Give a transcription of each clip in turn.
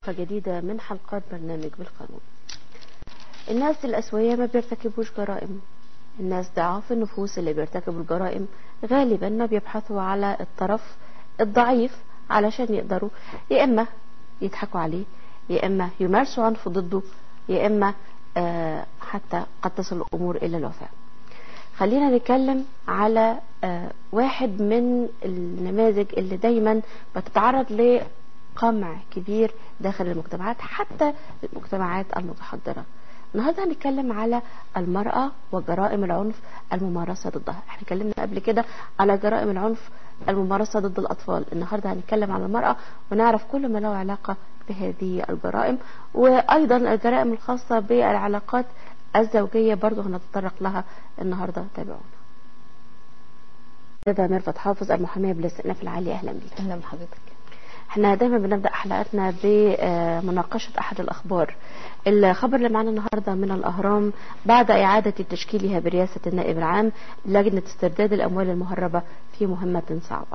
حلقة جديدة من حلقات برنامج بالقانون الناس الأسوية ما بيرتكبوش جرائم الناس ضعاف النفوس اللي بيرتكبوا الجرائم غالبا ما بيبحثوا على الطرف الضعيف علشان يقدروا يا إما يضحكوا عليه يا إما يمارسوا عنف ضده يا إما آه حتى قد تصل الأمور إلى الوفاة خلينا نتكلم على آه واحد من النماذج اللي دايما بتتعرض قمع كبير داخل المجتمعات حتى المجتمعات المتحضرة النهارده هنتكلم على المرأة وجرائم العنف الممارسة ضدها احنا اتكلمنا قبل كده على جرائم العنف الممارسة ضد الأطفال النهاردة هنتكلم على المرأة ونعرف كل ما له علاقة بهذه الجرائم وأيضا الجرائم الخاصة بالعلاقات الزوجية برضو هنتطرق لها النهاردة تابعونا ده ميرفت حافظ المحامية بالاستئناف العالي أهلا بيك أهلا بحضرتك احنا دايما بنبدا حلقاتنا بمناقشه احد الاخبار الخبر اللي معانا النهارده من الاهرام بعد اعاده تشكيلها برئاسه النائب العام لجنه استرداد الاموال المهربه في مهمه صعبه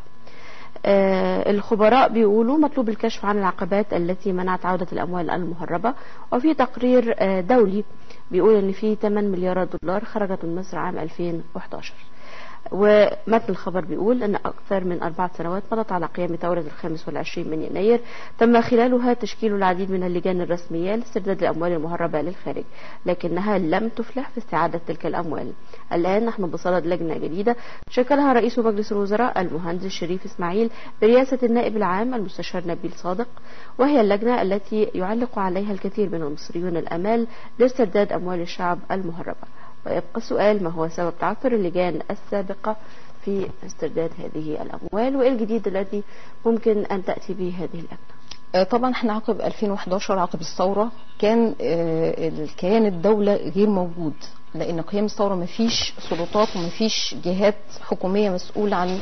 آه الخبراء بيقولوا مطلوب الكشف عن العقبات التي منعت عودة الأموال المهربة وفي تقرير آه دولي بيقول ان في 8 مليارات دولار خرجت من مصر عام 2011 ومتن الخبر بيقول أن أكثر من أربع سنوات مضت على قيام ثورة الخامس والعشرين من يناير تم خلالها تشكيل العديد من اللجان الرسمية لاسترداد الأموال المهربة للخارج لكنها لم تفلح في استعادة تلك الأموال الآن نحن بصدد لجنة جديدة شكلها رئيس مجلس الوزراء المهندس شريف إسماعيل برئاسة النائب العام المستشار نبيل صادق وهي اللجنة التي يعلق عليها الكثير من المصريون الأمال لاسترداد أموال الشعب المهربة ويبقى السؤال ما هو سبب تعثر اللجان السابقة في استرداد هذه الأموال وإيه الجديد الذي ممكن أن تأتي به هذه اللجنة طبعا احنا عقب 2011 عقب الثورة كان الكيان الدولة غير موجود لان قيام الثورة ما فيش سلطات وما فيش جهات حكومية مسؤولة عن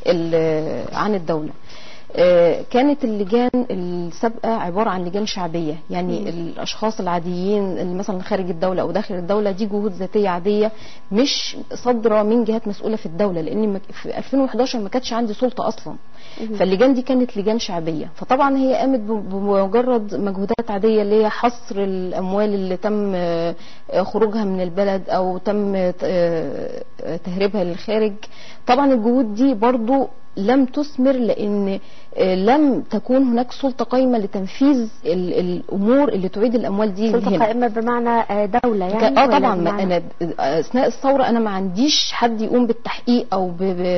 عن الدولة كانت اللجان السابقه عباره عن لجان شعبيه يعني مم. الاشخاص العاديين اللي مثلا خارج الدوله او داخل الدوله دي جهود ذاتيه عاديه مش صادره من جهات مسؤوله في الدوله لان في 2011 ما كانتش عندي سلطه اصلا مم. فاللجان دي كانت لجان شعبيه فطبعا هي قامت بمجرد مجهودات عاديه اللي هي حصر الاموال اللي تم خروجها من البلد او تم تهريبها للخارج طبعا الجهود دي برضو لم تثمر لان لم تكون هناك سلطه قائمه لتنفيذ الامور اللاللي تعيد الاموال دي سلطه قائمه بمعنى دوله يعني اه طبعا ما انا اثناء الثوره انا ما عنديش حد يقوم بالتحقيق او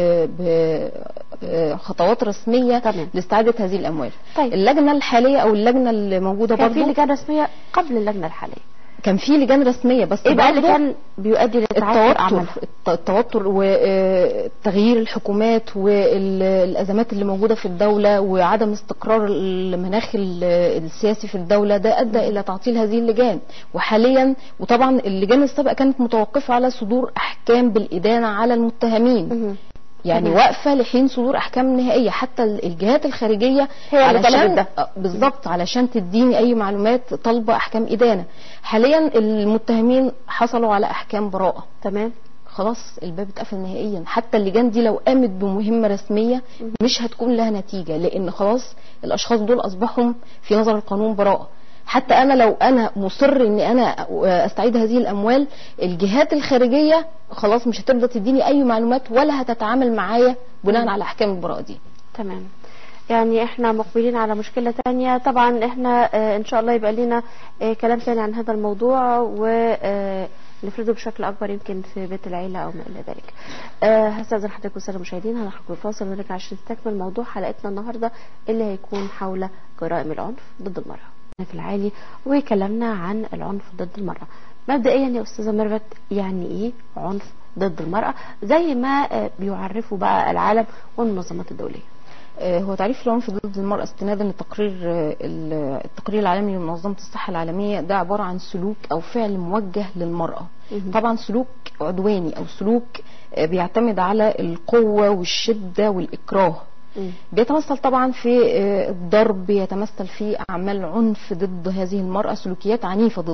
بخطوات رسميه طبعا. لاستعاده هذه الاموال طيب. اللجنه الحاليه او اللجنه اللي موجوده كان برضه في لجان رسميه قبل اللجنه الحاليه كان في لجان رسميه بس ايه بقى اللي كان بيؤدي لتعثر اعمالها التوتر وتغيير الحكومات والازمات اللي موجوده في الدوله وعدم استقرار المناخ السياسي في الدوله ده ادى الى تعطيل هذه اللجان وحاليا وطبعا اللجان السابقه كانت متوقفه على صدور احكام بالادانه على المتهمين يعني واقفه لحين صدور احكام نهائيه حتى الجهات الخارجيه هي علشان ده. بالظبط علشان تديني اي معلومات طالبه احكام ادانه حاليا المتهمين حصلوا على احكام براءه تمام خلاص الباب اتقفل نهائيا حتى اللجان دي لو قامت بمهمه رسميه مش هتكون لها نتيجه لان خلاص الاشخاص دول اصبحوا في نظر القانون براءه حتى انا لو انا مصر ان انا استعيد هذه الاموال الجهات الخارجيه خلاص مش هترضى تديني اي معلومات ولا هتتعامل معايا بناء على احكام البراءه دي تمام يعني احنا مقبلين على مشكله تانية طبعا احنا اه ان شاء الله يبقى لنا اه كلام تاني عن هذا الموضوع و اه نفرده بشكل اكبر يمكن في بيت العيله او ما الى ذلك. أه هستاذن حضرتك والساده المشاهدين هنخرج فاصل ونرجع عشان نستكمل موضوع حلقتنا النهارده اللي هيكون حول جرائم العنف ضد المراه. في العالي وكلامنا عن العنف ضد المراه. مبدئيا يا استاذه ميرفت يعني ايه عنف ضد المراه زي ما بيعرفوا بقى العالم والمنظمات الدوليه. هو تعريف العنف ضد المرأة استنادا لتقرير التقرير العالمي لمنظمة الصحة العالمية ده عبارة عن سلوك أو فعل موجه للمرأة طبعا سلوك عدواني أو سلوك بيعتمد على القوة والشدة والإكراه بيتمثل طبعا في الضرب يتمثل في أعمال عنف ضد هذه المرأة سلوكيات عنيفة ضدها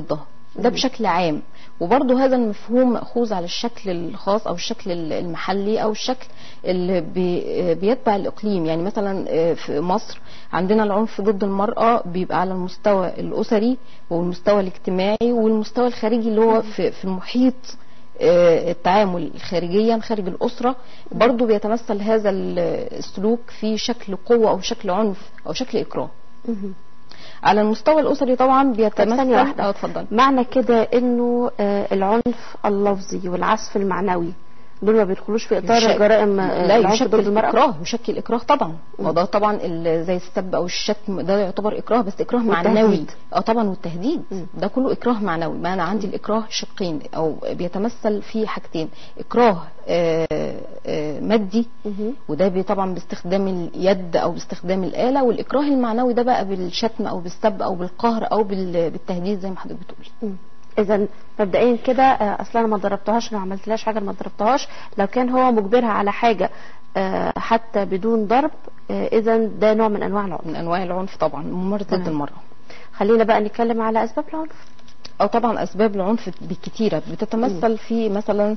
ده بشكل عام وبرضه هذا المفهوم مأخوذ على الشكل الخاص أو الشكل المحلي أو الشكل اللي بي- بيتبع الإقليم يعني مثلا آه، في مصر عندنا العنف ضد المرأة بيبقى على المستوى الأسري والمستوى الاجتماعي والمستوى الخارجي اللي هو في في المحيط آه، التعامل خارجيا خارج الأسرة برضو بيتمثل هذا ال- السلوك في شكل قوة أو شكل عنف أو شكل إكراه مهم. على المستوى الأسري طبعا طب بيتمثل ثانية واحدة اه اتفضل معنى كده انه آه، العنف اللفظي والعزف المعنوي دول ما بيدخلوش في اطار يشك- جرائم آه، لا العنف ضد يشكل المرأة اكراه يشكل اكراه طبعا وده طبعا ال- زي السب او الشتم ده يعتبر اكراه بس اكراه معنوي والتهديد. اه طبعا والتهديد مم. ده كله اكراه معنوي ما انا عندي الاكراه شقين او بيتمثل في حاجتين اكراه آه، آه، مادي مهم. وده بي- طبعا باستخدام اليد او باستخدام الاله والاكراه المعنوي ده بقى بالشتم او بالسب او بالقهر او بال- بالتهديد زي ما حضرتك بتقولي اذا مبدئيا كده آه، اصلا انا ما ضربتهاش انا ما عملتلهاش حاجه ما ضربتهاش لو كان هو مجبرها على حاجه آه، حتى بدون ضرب اذا ده نوع من انواع العنف من انواع العنف طبعا ممارسه ضد تمام. المراه خلينا بقى نتكلم على اسباب العنف او طبعا اسباب العنف بالكتيره بتتمثل في مثلا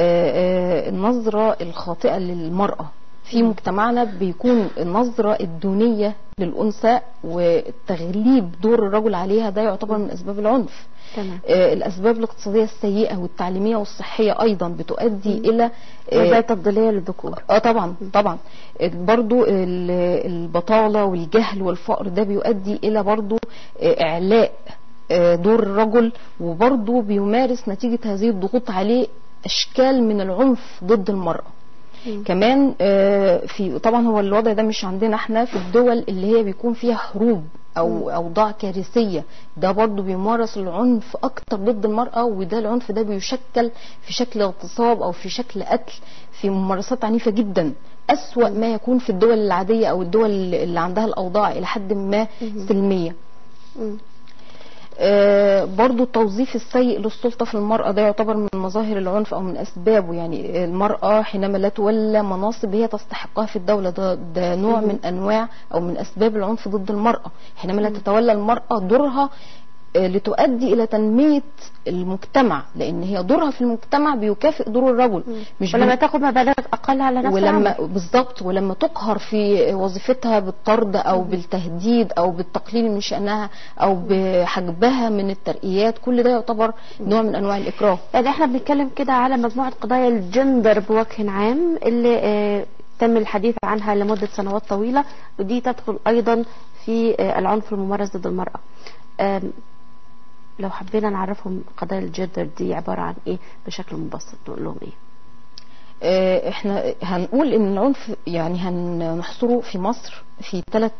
آه، آه، النظره الخاطئه للمراه في مجتمعنا بيكون النظره الدونيه للانثى وتغليب دور الرجل عليها ده يعتبر من اسباب العنف تمام آه، الاسباب الاقتصاديه السيئه والتعليميه والصحيه ايضا بتؤدي الى آه، وده تفضيليه للذكور اه طبعا طبعا برضو ال- البطالة والجهل والفقر ده بيؤدي الى برضو آه، اعلاء آه، دور الرجل وبرضو بيمارس نتيجة هذه الضغوط عليه اشكال من العنف ضد المرأة مم. كمان آه، في طبعا هو الوضع ده مش عندنا احنا في الدول اللي هي بيكون فيها حروب او اوضاع كارثيه ده برضو بيمارس العنف اكتر ضد المراه وده العنف ده بيشكل في شكل اغتصاب او في شكل قتل في ممارسات عنيفه جدا اسوا ما يكون في الدول العاديه او الدول اللي عندها الاوضاع الى حد ما سلميه مم. آه، برضو التوظيف السيء للسلطة في المرأة ده يعتبر من مظاهر العنف أو من أسبابه يعني المرأة حينما لا تولى مناصب هي تستحقها في الدولة ده, ده نوع من أنواع أو من أسباب العنف ضد المرأة حينما لا تتولى المرأة دورها آه، لتؤدي إلى تنمية المجتمع لأن هي دورها في المجتمع بيكافئ دور الرجل مش ولما بي- تاخد مبالغ اقل على نفس ولما العمل. بالظبط ولما تقهر في وظيفتها بالطرد او بالتهديد او بالتقليل من شانها او بحجبها من الترقيات كل ده يعتبر نوع من انواع الاكراه يعني احنا بنتكلم كده على مجموعة قضايا الجندر بوجه عام اللي آه، تم الحديث عنها لمدة سنوات طويلة ودي تدخل أيضا في آه، العنف الممارس ضد المرأة آم، لو حبينا نعرفهم قضايا الجندر دي عبارة عن ايه بشكل مبسط نقول لهم ايه آه، احنا هنقول ان العنف يعني هنحصره في مصر في ثلاث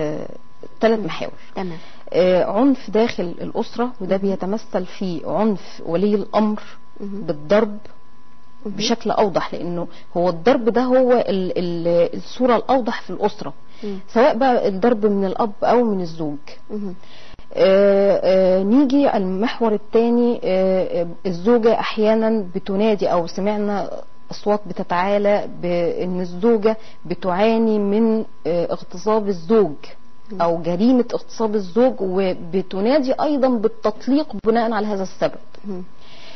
ثلاث محاور تمام آه، عنف داخل الاسره وده بيتمثل في عنف ولي الامر مهم. بالضرب بشكل اوضح لانه هو الضرب ده هو ال ال الصوره الاوضح في الاسره مم. سواء بقى الضرب من الاب او من الزوج مهم. آه، آه، نيجي المحور الثاني الزوجه احيانا بتنادي او سمعنا اصوات بتتعالى بان الزوجه بتعاني من آه، اغتصاب الزوج او جريمه اغتصاب الزوج وبتنادي ايضا بالتطليق بناء على هذا السبب مهم.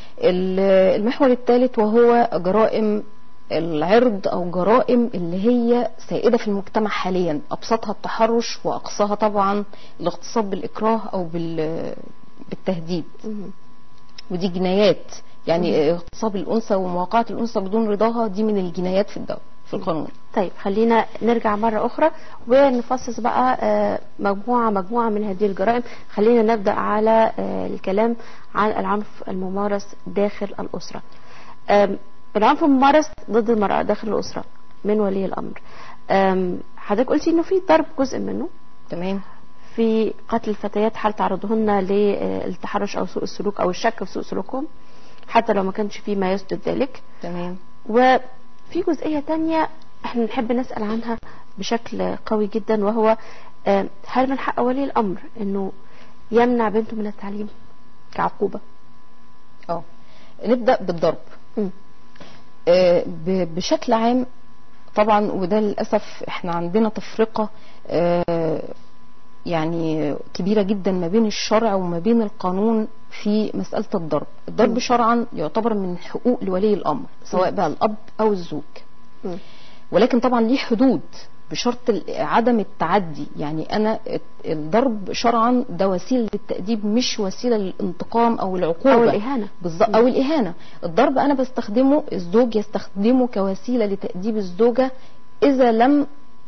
ال- المحور الثالث وهو جرائم العرض او جرائم اللي هي سائده في المجتمع حاليا ابسطها التحرش واقصاها طبعا الاغتصاب بالاكراه او بال- بالتهديد مهم. ودي جنايات يعني اغتصاب الانثى ومواقعه الانثى بدون رضاها دي من الجنايات في الدولة في القانون طيب خلينا نرجع مرة أخرى ونفصص بقى آه، مجموعة مجموعة من هذه الجرائم خلينا نبدأ على آه، الكلام عن العنف الممارس داخل الأسرة آم، العنف الممارس ضد المرأة داخل الأسرة من ولي الأمر آم، حضرتك قلتي إنه في ضرب جزء منه تمام في قتل الفتيات حال تعرضهن للتحرش أو سوء السلوك أو الشك في سوء سلوكهم حتى لو ما كانش فيه ما يثبت ذلك تمام وفي جزئية تانية احنا نحب نسأل عنها بشكل قوي جدا وهو آه، هل من حق ولي الأمر انه يمنع بنته من التعليم كعقوبة اه نبدا بالضرب مم. آه، ب- بشكل عام طبعا وده للاسف احنا عندنا تفرقه آه، يعني كبيره جدا ما بين الشرع وما بين القانون في مساله الضرب الضرب مم. شرعا يعتبر من حقوق لولي الامر سواء بقى الاب او الزوج مم. ولكن طبعا ليه حدود بشرط ال- عدم التعدي يعني انا الضرب شرعا ده وسيله للتاديب مش وسيله للانتقام او العقوبه او الاهانه بالظبط او الاهانه الضرب انا بستخدمه الزوج يستخدمه كوسيله لتاديب الزوجه اذا لم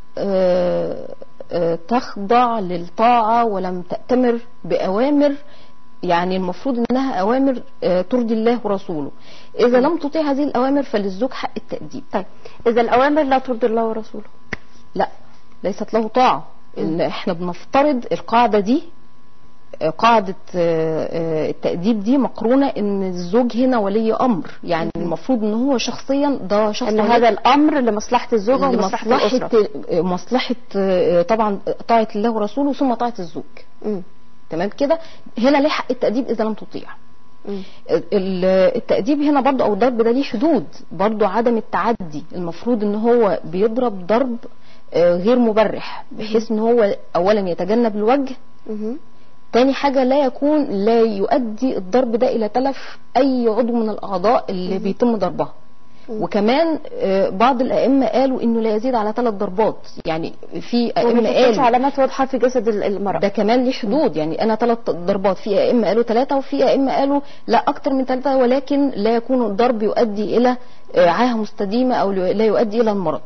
آه، آه، تخضع للطاعه ولم تاتمر باوامر يعني المفروض انها اوامر آه، ترضي الله ورسوله اذا لم تطيع هذه الاوامر فللزوج حق التاديب طيب اذا الاوامر لا ترضي الله ورسوله لا ليست له طاعة إن احنا بنفترض القاعدة دي آه، قاعدة آه، آه، التأديب دي مقرونة ان الزوج هنا ولي امر يعني المفروض ان هو شخصيا ده شخص ان ولي هذا الامر لمصلحه الزوجه ومصلحه لمصلحة الاسره آه، مصلحة آه، طبعا طاعة الله ورسوله ثم طاعة الزوج مم. تمام كده هنا ليه حق التأديب اذا لم تطيع مم. ال- التأديب هنا برضو او الضرب ده ليه حدود برضو عدم التعدي المفروض ان هو بيضرب ضرب آه، غير مبرح بحيث ان هو اولا يتجنب الوجه مم. تاني حاجة لا يكون لا يؤدي الضرب ده إلى تلف أي عضو من الأعضاء اللي بيتم ضربها وكمان آه، بعض الأئمة قالوا إنه لا يزيد على ثلاث ضربات يعني في وما أئمة تحطش قالوا علامات واضحه في جسد ال- المراه ده كمان ليه حدود يعني انا ثلاث ضربات في ائمه قالوا ثلاثه وفي ائمه قالوا لا اكتر من ثلاثه ولكن لا يكون الضرب يؤدي الى آه، عاهه مستديمه او لا يؤدي الى المرض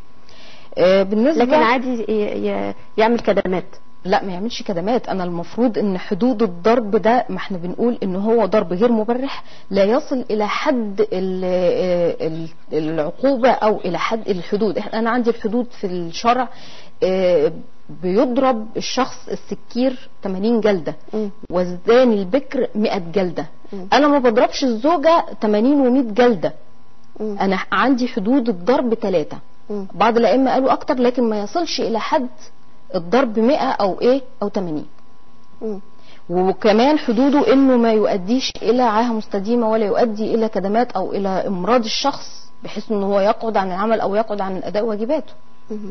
آه، بالنسبه لكن عادي ي- ي- يعمل كدمات لا ما يعملش كدمات انا المفروض ان حدود الضرب ده ما احنا بنقول ان هو ضرب غير مبرح لا يصل الى حد ال- ال- العقوبه او الى حد الحدود إحنا- انا عندي الحدود في الشرع آه، بيضرب الشخص السكير 80 جلده مم. والزاني البكر 100 جلده مم. انا ما بضربش الزوجه 80 و100 جلده مم. انا عندي حدود الضرب ثلاثه مم. بعض الائمه قالوا اكتر لكن ما يصلش الى حد الضرب 100 او ايه او 80 مم. وكمان حدوده انه ما يؤديش الى عاهه مستديمه ولا يؤدي الى كدمات او الى امراض الشخص بحيث ان هو يقعد عن العمل او يقعد عن اداء واجباته مم.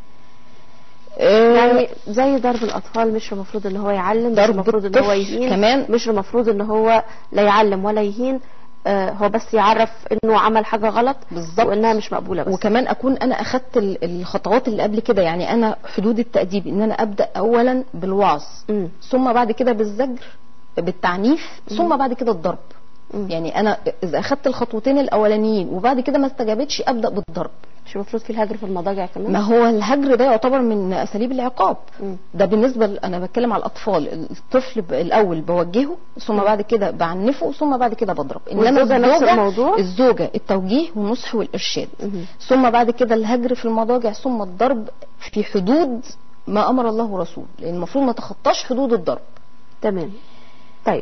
آه، يعني زي ضرب الاطفال مش المفروض ان هو يعلم مش ضرب المفروض ان هو الطفل يهين كمان. مش المفروض ان هو لا يعلم ولا يهين آه هو بس يعرف انه عمل حاجه غلط بالظبط. وانها مش مقبوله بس وكمان اكون انا اخدت ال- الخطوات اللي قبل كده يعني انا حدود التاديب ان انا ابدا اولا بالوعظ مم. ثم بعد كده بالزجر بالتعنيف ثم بعد كده الضرب مم. يعني انا اذا اخدت الخطوتين الاولانيين وبعد كده ما استجابتش ابدا بالضرب مش المفروض في الهجر في المضاجع كمان ما هو الهجر ده يعتبر من اساليب العقاب مم. ده بالنسبه ل- انا بتكلم على الاطفال الطفل ب- الاول بوجهه ثم بعد كده بعنفه ثم بعد كده بضرب والزوجة نفس الموضوع؟ الزوجه التوجيه والنصح والارشاد مم. ثم بعد كده الهجر في المضاجع ثم الضرب في حدود ما امر الله ورسوله لان المفروض ما تخطاش حدود الضرب تمام طيب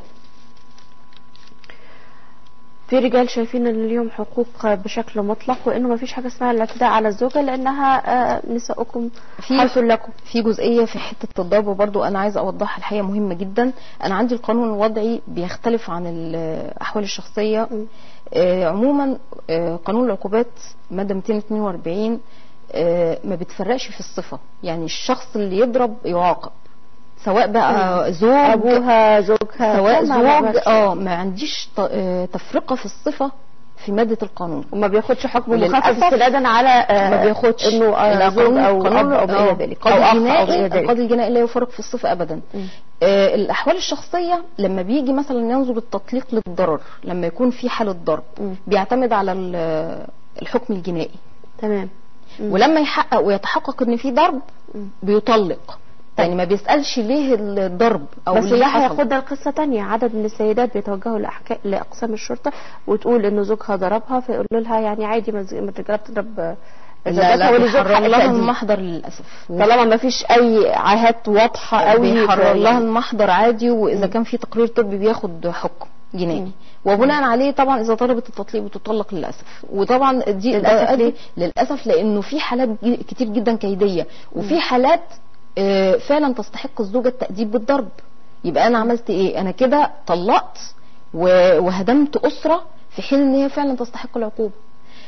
في رجال شايفين ان ليهم حقوق بشكل مطلق وانه ما فيش حاجه اسمها الاعتداء على الزوجه لانها آه، نساؤكم في- حرث لكم في جزئيه في حته الضرب برضو انا عايزه اوضحها الحقيقه مهمه جدا انا عندي القانون الوضعي بيختلف عن الاحوال الشخصيه م. آه عموما آه قانون العقوبات ماده 242 آه ما بتفرقش في الصفه يعني الشخص اللي يضرب يعاقب سواء بقى زوج ابوها زوجها سواء ما زوج بعرفش. اه ما عنديش ط- آه، تفرقه في الصفه في ماده القانون وما بياخدش حكم للأسف مخفف استنادا على آه، ما بياخدش انه آه، لا زوج قانون- او قانون- اب او ما آه، الى ذلك القاضي او اخ او ما الجنائي الى القاضي ذلك الجنائي لا يفرق في الصفه ابدا م. آه الاحوال الشخصيه لما بيجي مثلا ينظر التطليق للضرر لما يكون في حاله ضرب م. بيعتمد على ال- الحكم الجنائي تمام م. ولما يحقق ويتحقق ان في ضرب م. بيطلق يعني ما بيسالش ليه الضرب او بس ليه ده حصل. هياخدها القصة تانية عدد من السيدات بيتوجهوا لأحكام لأقسام الشرطة وتقول إنه زوجها ضربها فيقولوا لها يعني عادي ما الز- ما الرجالة بتضرب آه، لا زوجاتها لا ولزوجها بيحرر لها التأديب. المحضر للاسف طالما ما فيش أي عاهات واضحة قوي بيحرر في- لها المحضر عادي واذا مم. كان في تقرير طبي بياخد حكم مم. جنائي وبناء عليه طبعا اذا طلبت التطليق بتطلق للاسف وطبعا دي للأسف ده- ليه؟ للاسف لانه في حالات جي- كتير جدا كيديه وفي حالات آه، فعلا تستحق الزوجه التاديب بالضرب يبقى انا عملت ايه انا كده طلقت و- وهدمت اسره في حين ان هي فعلا تستحق العقوبه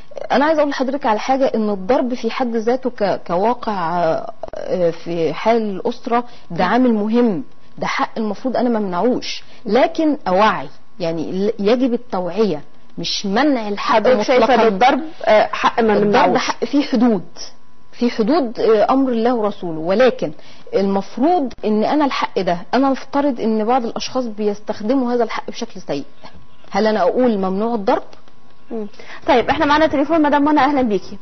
انا عايزه اقول لحضرتك على حاجه ان الضرب في حد ذاته ك- كواقع آه، في حال الاسره ده عامل مهم ده حق المفروض انا ما منعوش لكن اوعي يعني ل- يجب التوعيه مش منع الحق حضرتك شايفه ان مطلقا الضرب آه، حق ما الضرب نمنعوش حق في حدود في حدود آه، امر الله ورسوله ولكن المفروض ان انا الحق ده انا افترض ان بعض الاشخاص بيستخدموا هذا الحق بشكل سيء هل انا اقول ممنوع الضرب مم. طيب احنا معانا تليفون مدام منى اهلا بيكي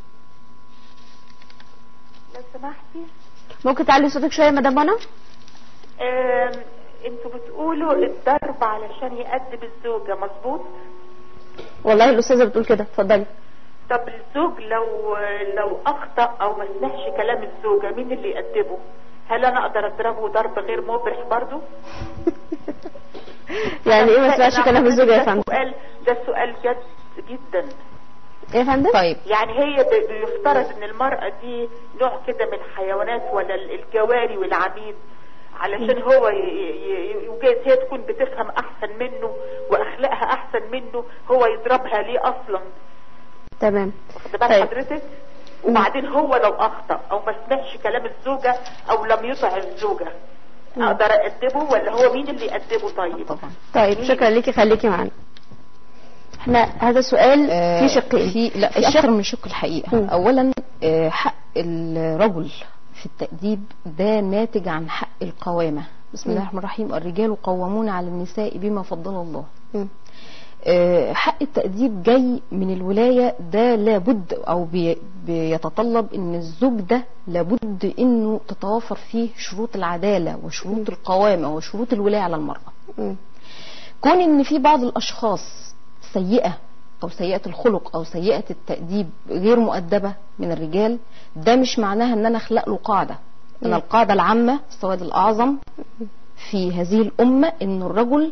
لو سمحتي ممكن تعلي صوتك شويه مدام منى آم، انتوا بتقولوا الضرب علشان يأدب الزوجة مظبوط والله الاستاذه بتقول كده اتفضلي طب الزوج لو لو اخطأ او ما سمعش كلام الزوجة مين اللي يأدبه هل انا اقدر اضربه ضرب غير مبرح برضو يعني ايه ما سمعش أنا كلام الزوجه يا ده فندم سؤال ده سؤال جد جدا ايه يا فندم طيب يعني هي ب- بيفترض ان المرأة دي نوع كده من الحيوانات ولا ال- الجواري والعبيد علشان هو ي- ي- ي- وجايز هي تكون بتفهم احسن منه واخلاقها احسن منه هو يضربها ليه اصلا تمام واخد بال طيب. حضرتك وبعدين هو لو اخطا او ما سمعش كلام الزوجه او لم يطع الزوجه اقدر اادبه ولا هو مين اللي يأدبه طيب طبعا طيب شكرا ليكي خليكي معانا احنا هذا السؤال آه، في شقين في لا في اكثر من شق الحقيقه مم. اولا آه، حق الرجل في التأديب ده ناتج عن حق القوامه بسم الله الرحمن الرحيم الرجال قوامون على النساء بما فضل الله مم. آه، حق التأديب جاي من الولاية ده لابد أو بي- بيتطلب إن الزوج ده لابد إنه تتوافر فيه شروط العدالة وشروط القوامة وشروط الولاية على المرأة مم. كون إن في بعض الأشخاص سيئة أو سيئة الخلق أو سيئة التأديب غير مؤدبة من الرجال ده مش معناها إن أنا أخلق له قاعدة أنا القاعدة العامة السواد الأعظم في هذه الأمة إن الرجل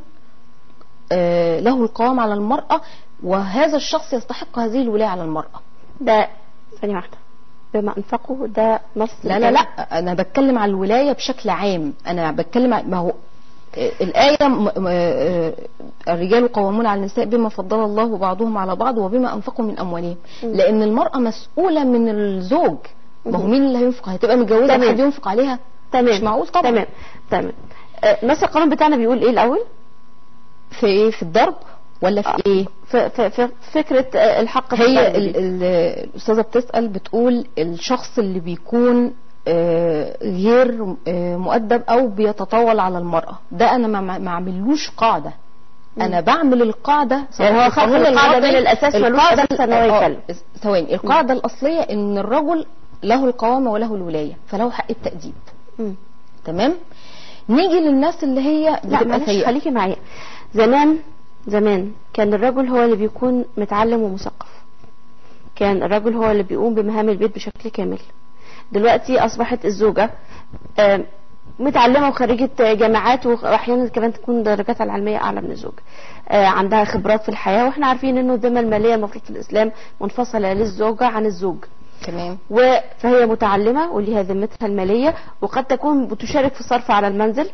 آه، له القوام على المرأة وهذا الشخص يستحق هذه الولاية على المرأة ده ثانيه واحده بما انفقوا ده نص لا لا لا أنا بتكلم على الولاية بشكل عام أنا بتكلم عن- ما هو آه، الآية م- م- آه، الرجال قوامون على النساء بما فضل الله بعضهم على بعض وبما أنفقوا من أموالهم لأن المرأة مسؤولة من الزوج ما هو مين اللي هينفق هتبقى متجوزة تمام. حد ينفق عليها تمام مش معقول طبعا تمام تمام آه، نص القانون بتاعنا بيقول ايه الاول في ايه في الضرب ولا في ايه في, في, في فكره آه، الحق في هي الضرب ال- دي. ال- الاستاذه بتسال بتقول الشخص اللي بيكون آه، غير آه، مؤدب او بيتطاول على المراه ده انا ما ما اعملوش قاعده انا بعمل القاعده يعني هو خلق القانون القاعدة الوضعي- من الأساس ملوش القاعدة أساس إن هو آه، يتكلم. ثواني القاعده الاصليه ان الرجل له القوامه وله الولايه فله حق التاديب مم. تمام نيجي للناس اللي هي لا بتبقى معلش سيئه خليكي معايا زمان زمان كان الرجل هو اللي بيكون متعلم ومثقف كان الرجل هو اللي بيقوم بمهام البيت بشكل كامل دلوقتي اصبحت الزوجه آم، متعلمه وخريجه جامعات واحيانا كمان تكون درجاتها العلميه اعلى من الزوج آه، عندها خبرات في الحياه واحنا عارفين انه الذمه الماليه المفروض في الاسلام منفصله للزوجه عن الزوج تمام و- فهي متعلمة وليها ذمتها المالية وقد تكون بتشارك في الصرف على المنزل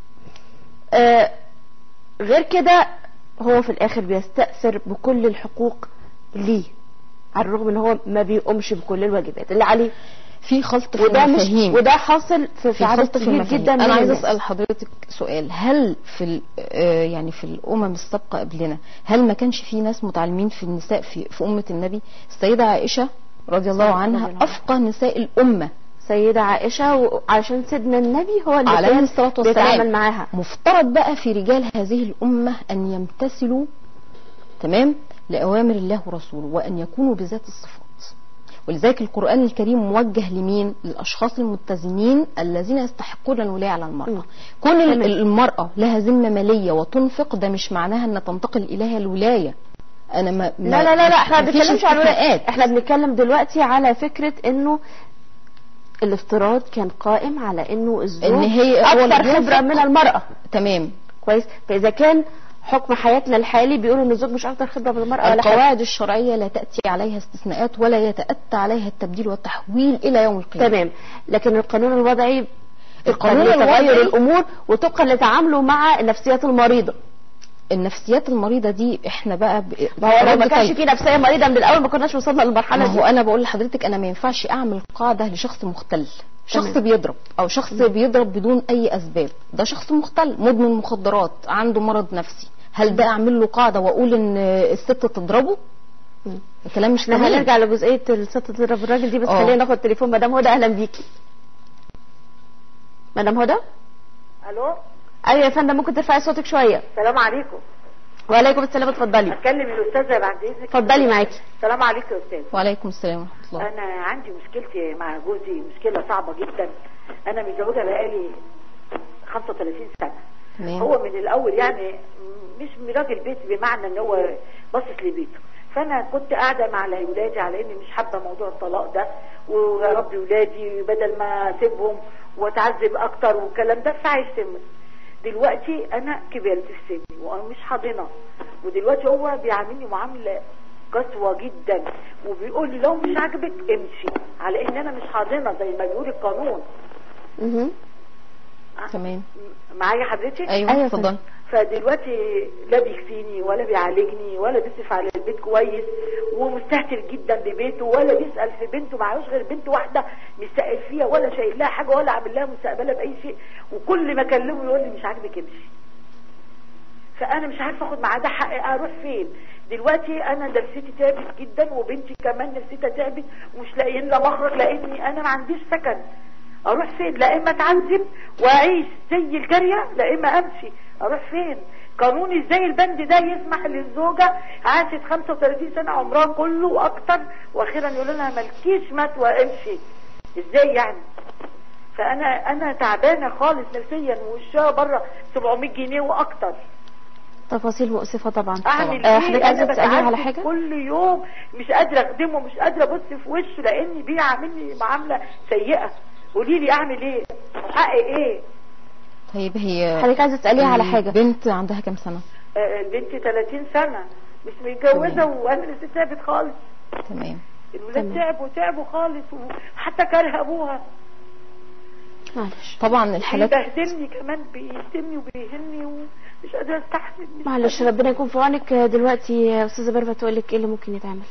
آه، غير كده هو في الآخر بيستأثر بكل الحقوق ليه على الرغم ان هو ما بيقومش بكل الواجبات اللي عليه في خلط في وده مش المفاهيم وده حاصل في, في في عدد خلط في كبير المفاهيم جدا من انا عايزه الناس. اسال حضرتك سؤال هل في ال- آه، يعني في الامم السابقه قبلنا هل ما كانش في ناس متعلمين في النساء في في امه النبي السيده عائشه رضي الله رضي عنها الله عنها. افقه نساء الامه سيدة عائشة وعشان سيدنا النبي هو اللي عليه كان الصلاه بيتعامل والسلام معاها مفترض بقى في رجال هذه الامه ان يمتثلوا تمام لاوامر الله ورسوله وان يكونوا بذات الصفات ولذلك القرآن الكريم موجه لمين؟ للأشخاص المتزنين الذين يستحقون الولاية على مم. المرأة. كون ال- تمام. المرأة لها ذمة مالية وتنفق ده مش معناها أن تنتقل إليها الولاية. أنا ما ما- لا لا لا لا احنا ما مفيش بنتكلمش عن الولاية. استثناءات. احنا بنتكلم دلوقتي على فكرة انه الافتراض كان قائم على انه الزوج إن هي هو اللي اكثر خبرة بينفق. من المرأة تمام كويس فاذا كان حكم حياتنا الحالي بيقول ان الزوج مش اكثر خبرة من المرأة ولا حاجة القواعد الشرعية لا تأتي عليها استثناءات ولا يتأتى عليها التبديل والتحويل إلى يوم القيامة. تمام لكن القانون الوضعي القانون طبقاً لتغير الوضعي- الامور وطبقا لتعامله مع النفسيات المريضة النفسيات المريضه دي احنا بقى ب... ما هو لو ما رد كانش طيب. في نفسيه مريضه من الاول ما كناش وصلنا للمرحله ما دي هو انا بقول لحضرتك انا ما ينفعش اعمل قاعده لشخص مختل شخص تمام. بيضرب او شخص بيضرب بدون اي اسباب ده شخص مختل مدمن مخدرات عنده مرض نفسي هل ده اعمل له قاعده واقول ان الست تضربه مم. الكلام مش احنا تمام هنرجع لجزئيه الست تضرب الراجل دي بس آه. خلينا ناخد تليفون مدام هدى اهلا بيكي مدام هدى الو ايوه يا فندم ممكن ترفعي صوتك شويه السلام عليكم وعليكم السلام اتفضلي اتكلم الاستاذه بعد اذنك اتفضلي معاكي السلام عليكم يا استاذ وعليكم السلام ورحمه الله انا عندي مشكلتي مع جوزي مشكله صعبه جدا انا متزوجه بقالي 35 سنه تمام هو من الاول يعني مش من راجل بيت بمعنى ان هو باصص لبيته فانا كنت قاعده مع ولادي على اني مش حابه موضوع الطلاق ده واربي ولادي بدل ما اسيبهم واتعذب اكتر والكلام ده فعشت دلوقتي انا كبرت في سني وانا مش حاضنه ودلوقتي هو بيعاملني معامله قسوة جدا وبيقول لي لو مش عاجبك امشي على ان انا مش حاضنه زي ما بيقول القانون مهم. تمام معايا حضرتك ايوه أيوة اتفضل فدلوقتي لا بيكفيني ولا بيعالجني ولا بيصرف على البيت كويس ومستهتر جدا ببيته ولا بيسأل في بنته معهوش غير بنت واحدة مستقل فيها ولا شايل لها حاجة ولا عامل لها مستقبلها بأي شيء وكل ما اكلمه يقول لي مش عاجبك امشي فانا مش عارفه اخد معاه ده حقي اروح فين دلوقتي انا نفسيتي تعبت جدا وبنتي كمان نفسيتها تعبت ومش لاقيين لها مخرج لاني انا ما عنديش سكن اروح فين لا اما اتعذب واعيش زي الجاريه لا اما امشي اروح فين قانوني ازاي البند ده يسمح للزوجه عاشت 35 سنه عمرها كله واكتر واخيرا يقول لها مالكيش مات وامشي ازاي يعني فانا انا تعبانه خالص نفسيا وشها بره 700 جنيه واكتر تفاصيل مؤسفه طبعا اعمل آه، ايه حضرتك انا عايزه تساليها على بتعذب حاجه كل يوم مش قادره اخدمه مش قادره ابص في وشه لاني بيعاملني معامله سيئه قولي لي اعمل ايه حقي ايه طيب هي حضرتك عايزه تساليها على حاجه بنت عندها كام سنه آه، البنت 30 سنه مش متجوزه وانا لسه تعبت خالص تمام الولاد تمام. تعبوا تعبوا خالص وحتى كاره ابوها معلش طبعا الحالات بيبهدلني كمان بيشتمني وبيهني ومش قادره استحمل مش معلش ربنا يكون في عونك آه، دلوقتي آه، استاذه بيرفع تقول لك ايه اللي ممكن يتعمل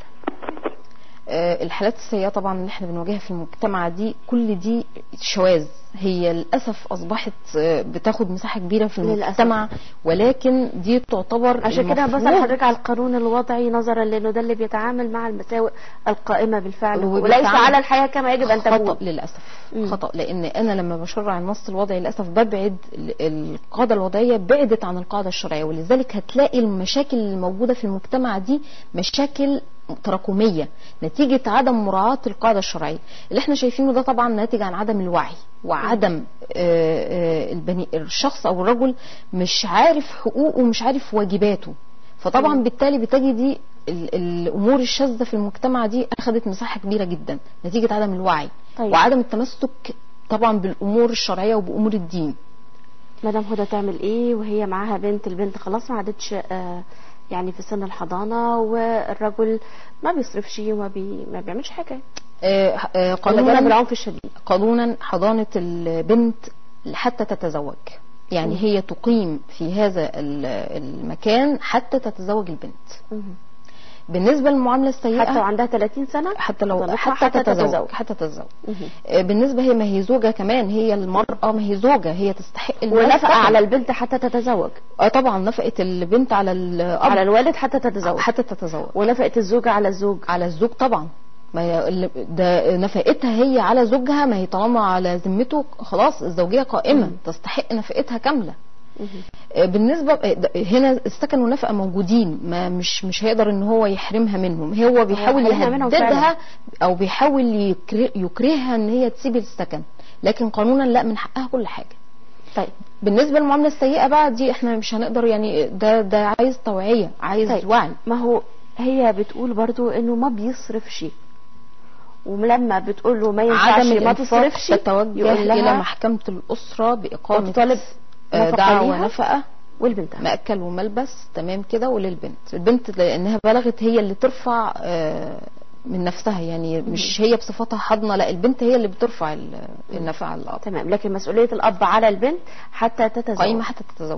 آه، الحالات السيئة طبعا اللي احنا بنواجهها في المجتمع دي كل دي شواذ هي للأسف أصبحت آه، بتاخد مساحة كبيرة في للأسف. المجتمع ولكن دي تعتبر عشان كده المفروض- بسأل حضرتك على القانون الوضعي نظرا لانه ده اللي بيتعامل مع المساوئ القائمة بالفعل وبيتعامل- وليس على الحياة كما يجب ان خطأ تكون للأسف مم. خطأ لأن أنا لما بشرع النص الوضعي للأسف ببعد ال- القاعدة الوضعية بعدت عن القاعدة الشرعية ولذلك هتلاقي المشاكل الموجودة في المجتمع دي مشاكل تراكمية نتيجة عدم مراعاة القاعدة الشرعية اللي احنا شايفينه ده طبعا ناتج عن عدم الوعي وعدم آه، آه، البني الشخص أو الرجل مش عارف حقوقه ومش عارف واجباته فطبعا بالتالي بتجدي ال- الامور الشاذه في المجتمع دي اخذت مساحه كبيره جدا نتيجه عدم الوعي طيب. وعدم التمسك طبعا بالامور الشرعيه وبامور الدين مدام هدى تعمل ايه وهي معاها بنت البنت خلاص ما عادتش آه، يعني في سن الحضانة والرجل ما بيصرفش وما بي ما بيعملش حاجة آه، آه، ولا جانب قانونا العنف الشديد قانونا حضانه البنت حتى تتزوج يعني مم. هي تقيم في هذا ال- المكان حتى تتزوج البنت مهم. بالنسبه للمعامله السيئه حتى وعندها 30 سنة حتى لو حضانتها حتى, حتى تتزوج تتزوج. حتى تتزوج مهم. آه، بالنسبه هي ما هي زوجه كمان هي المراه ما هي زوجه هي تستحق المال ونفقة طبعاً. على البنت حتى تتزوج اه طبعا نفقه البنت على الاب على الوالد حتى تتزوج حتى تتزوج ونفقة الزوجة على الزوج على الزوج طبعا ما هي ال- ده نفقتها هي على زوجها ما هي طالما على ذمته خلاص الزوجيه قائمه مم. تستحق نفقتها كامله مهم. آه، بالنسبه آه، ده- هنا السكن والنفقه موجودين ما مش مش هيقدر ان هو يحرمها منهم هو بيحاول يحرمها منهم يهددها فعلا. او بيحاول يكره- يكرهها ان هي تسيب السكن لكن قانونا لا من حقها كل حاجه طيب بالنسبه للمعامله السيئه بقى دي احنا مش هنقدر يعني ده ده عايز توعيه عايز طيب. وعي ما هو هي بتقول برضو انه ما بيصرفش ولما بتقول له ما ينفعش عدم ما الانفاق تصرفش تتوجه يقول الى لها محكمه الاسره باقامه وتطالب آه، نفقة دعوى ليها نفقه والبنت مأكل وملبس تمام كده وللبنت البنت لانها بلغت هي اللي ترفع آه، من نفسها يعني مش هي بصفتها حاضنه لا البنت هي اللي بترفع ال- النفقه على الاب تمام لكن مسؤولية الأب على البنت حتى تتزوج قايمه حتى تتزوج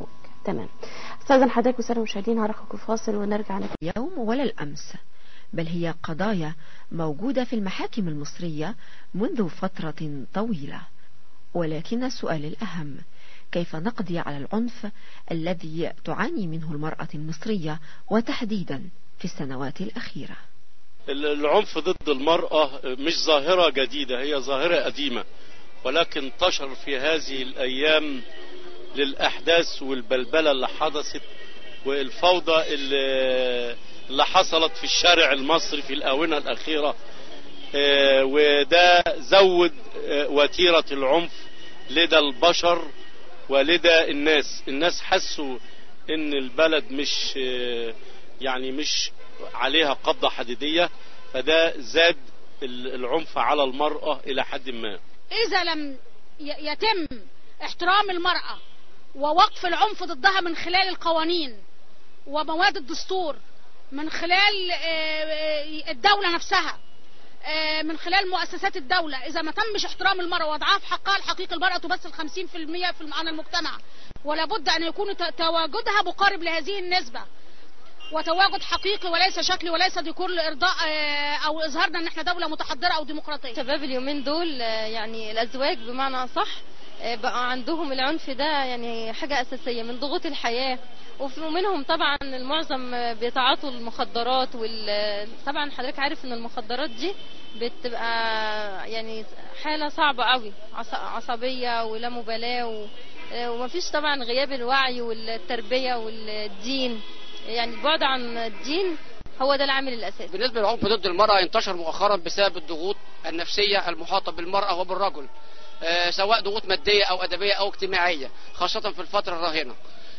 تمام استاذن حضرتك والساده المشاهدين هرخكم فاصل ونرجع نتكلم اليوم ولا الأمس بل هي قضايا موجودة في المحاكم المصرية منذ فترة طويلة ولكن السؤال الأهم كيف نقضي على العنف الذي تعاني منه المرأة المصرية وتحديدا في السنوات الأخيرة العنف ضد المرأة مش ظاهرة جديدة هي ظاهرة قديمة ولكن انتشر في هذه الأيام للأحداث والبلبلة اللي حدثت والفوضى اللي, اللي حصلت في الشارع المصري في الآونة الأخيرة آه، وده زود آه، وتيرة العنف لدى البشر ولدى الناس الناس حسوا ان البلد مش آه، يعني مش عليها قبضة حديدية فده زاد ال- العنف على المرأة إلى حد ما إذا لم ي- يتم احترام المرأة ووقف العنف ضدها من خلال القوانين ومواد الدستور من خلال آه، آه، الدولة نفسها آه، من خلال مؤسسات الدولة إذا ما تمش احترام المرأة ووضعها في حقها الحقيقي المرأة تمثل 50% في الم- عن المجتمع ولا بد أن يكون ت- تواجدها مقارب لهذه النسبة وتواجد حقيقي وليس شكلي وليس ديكور لإرضاء آه، أو إظهارنا أن احنا دولة متحضرة أو ديمقراطية شباب اليومين دول آه، يعني الازواج بمعنى صح بقى عندهم العنف ده يعني حاجة أساسية من ضغوط الحياة وفي- ومنهم طبعا المعظم آه، بيتعاطوا المخدرات وال طبعا حضرتك عارف ان المخدرات دي بتبقى يعني حالة صعبة قوي عص- عصبية ولا مبالاة و... آه، ومفيش طبعا غياب الوعي والتربية والدين يعني البعد عن الدين هو ده العامل الأساسي بالنسبة للعنف ضد المرأة انتشر مؤخرا بسبب الضغوط النفسية المحاطة بالمرأة وبالرجل آه، سواء ضغوط مادية أو أدبية أو اجتماعية خاصة في الفترة الراهنة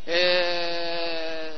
آه،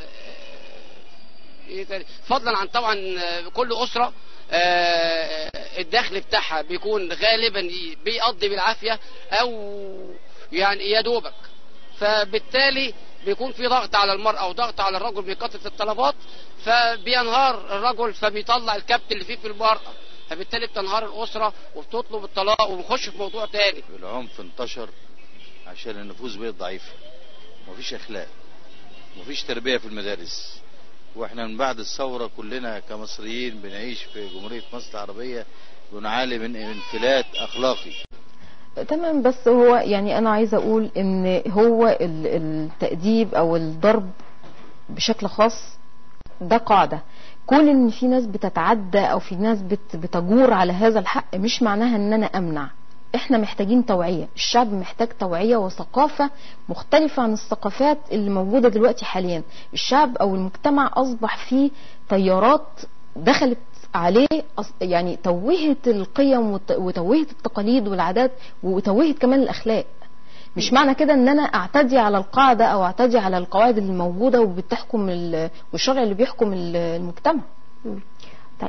إيه تاني؟ فضلا عن طبعا آه، كل أسرة آه، الدخل بتاعها بيكون غالبا بيقضي بالعافية أو يعني يا دوبك فبالتالي بيكون في ضغط على المرأة وضغط على الرجل بكثرة الطلبات فبينهار الرجل فبيطلع الكبت اللي فيه في المرأة فبالتالي بتنهار الأسرة وبتطلب الطلاق وبنخش في موضوع تاني العنف انتشر عشان النفوس بقت ضعيفة مفيش أخلاق مفيش تربية في المدارس واحنا من بعد الثورة كلنا كمصريين بنعيش في جمهورية مصر العربية بنعاني من انفلات أخلاقي تمام بس هو يعني انا عايزه اقول ان هو ال- التأديب او الضرب بشكل خاص ده قاعده كون ان في ناس بتتعدى او في ناس بت بتجور على هذا الحق مش معناها ان انا امنع احنا محتاجين توعيه الشعب محتاج توعيه وثقافه مختلفه عن الثقافات اللي موجوده دلوقتي حاليا الشعب او المجتمع اصبح فيه تيارات دخلت عليه أص- يعني توهت القيم وت- وتوهت التقاليد والعادات وتوهت كمان الاخلاق مش معنى كده ان انا اعتدي على القاعده او اعتدي على القواعد اللي موجوده وبتحكم ال- والشرع اللي بيحكم ال- المجتمع طيب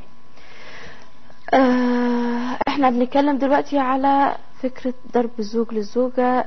آه احنا بنتكلم دلوقتي على فكرة ضرب الزوج للزوجة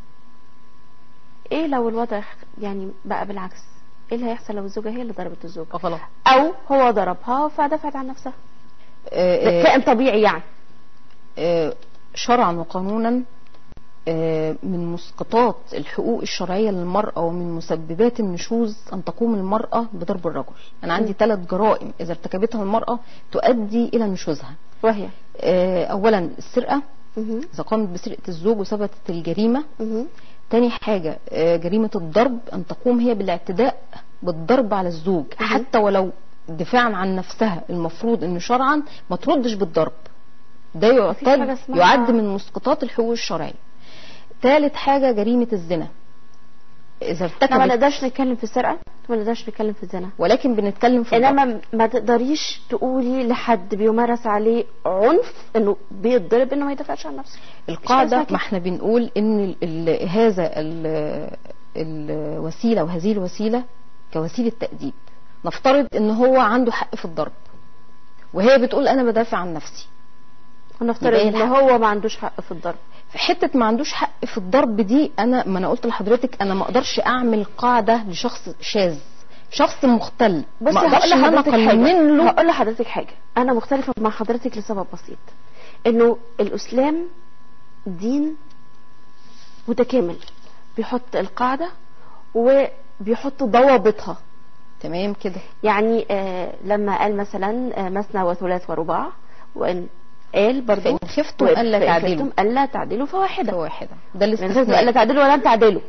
ايه لو الوضع يعني بقى بالعكس ايه اللي هيحصل لو الزوجة هي اللي ضربت الزوج خلاص او هو ضربها فدفعت عن نفسها آه، آه، كائن طبيعي يعني آه، شرعا وقانونا آه، من مسقطات الحقوق الشرعية للمرأة ومن مسببات النشوز أن تقوم المرأة بضرب الرجل أنا عندي ثلاث جرائم إذا ارتكبتها المرأة تؤدي إلى نشوزها وهي آه، أولا السرقة مهم. إذا قامت بسرقة الزوج وثبتت الجريمة مهم. تاني حاجة آه، جريمة الضرب أن تقوم هي بالاعتداء بالضرب على الزوج حتى ولو دفاعا عن نفسها المفروض أن شرعا ما تردش بالضرب ده مفيش حاجة يعتد اسمها- يعد من مسقطات الحقوق الشرعية ثالث حاجة جريمة الزنا إذا احنا ما ارتكبت نقدرش نتكلم في السرقة ما نقدرش نتكلم في الزنا ولكن بنتكلم في الضرب. انما ما تقدريش تقولي لحد بيمارس عليه عنف انه بيتضرب انه ما يدافعش عن نفسه القاعدة اسمها ما كده. احنا بنقول ان ال ال هذا ال الوسيلة وهذه الوسيلة كوسيلة تأديب نفترض ان هو عنده حق في الضرب وهي بتقول انا بدافع عن نفسي ونفترض يبقى ان الحق. هو ما عندوش حق في الضرب في حتة ما عندوش حق في الضرب دي انا ما انا قلت لحضرتك انا ما اقدرش اعمل قاعدة لشخص شاذ شخص مختل بصي ما هقول اقدرش ان انا لحضرتك حاجه اقنن له هقول لحضرتك حاجه انا مختلفه مع حضرتك لسبب بسيط انه الاسلام دين متكامل بيحط القاعده بيحطوا ضوابطها تمام كده يعني آه لما قال مثلا آه مثنى وثلاث ورباع وان قال برضه فإن خفتم ألا تعدلوا. الا تعدلوا فواحده واحدة ده من خفتم الا الاستثناء تعدلوا ولن تعدلوا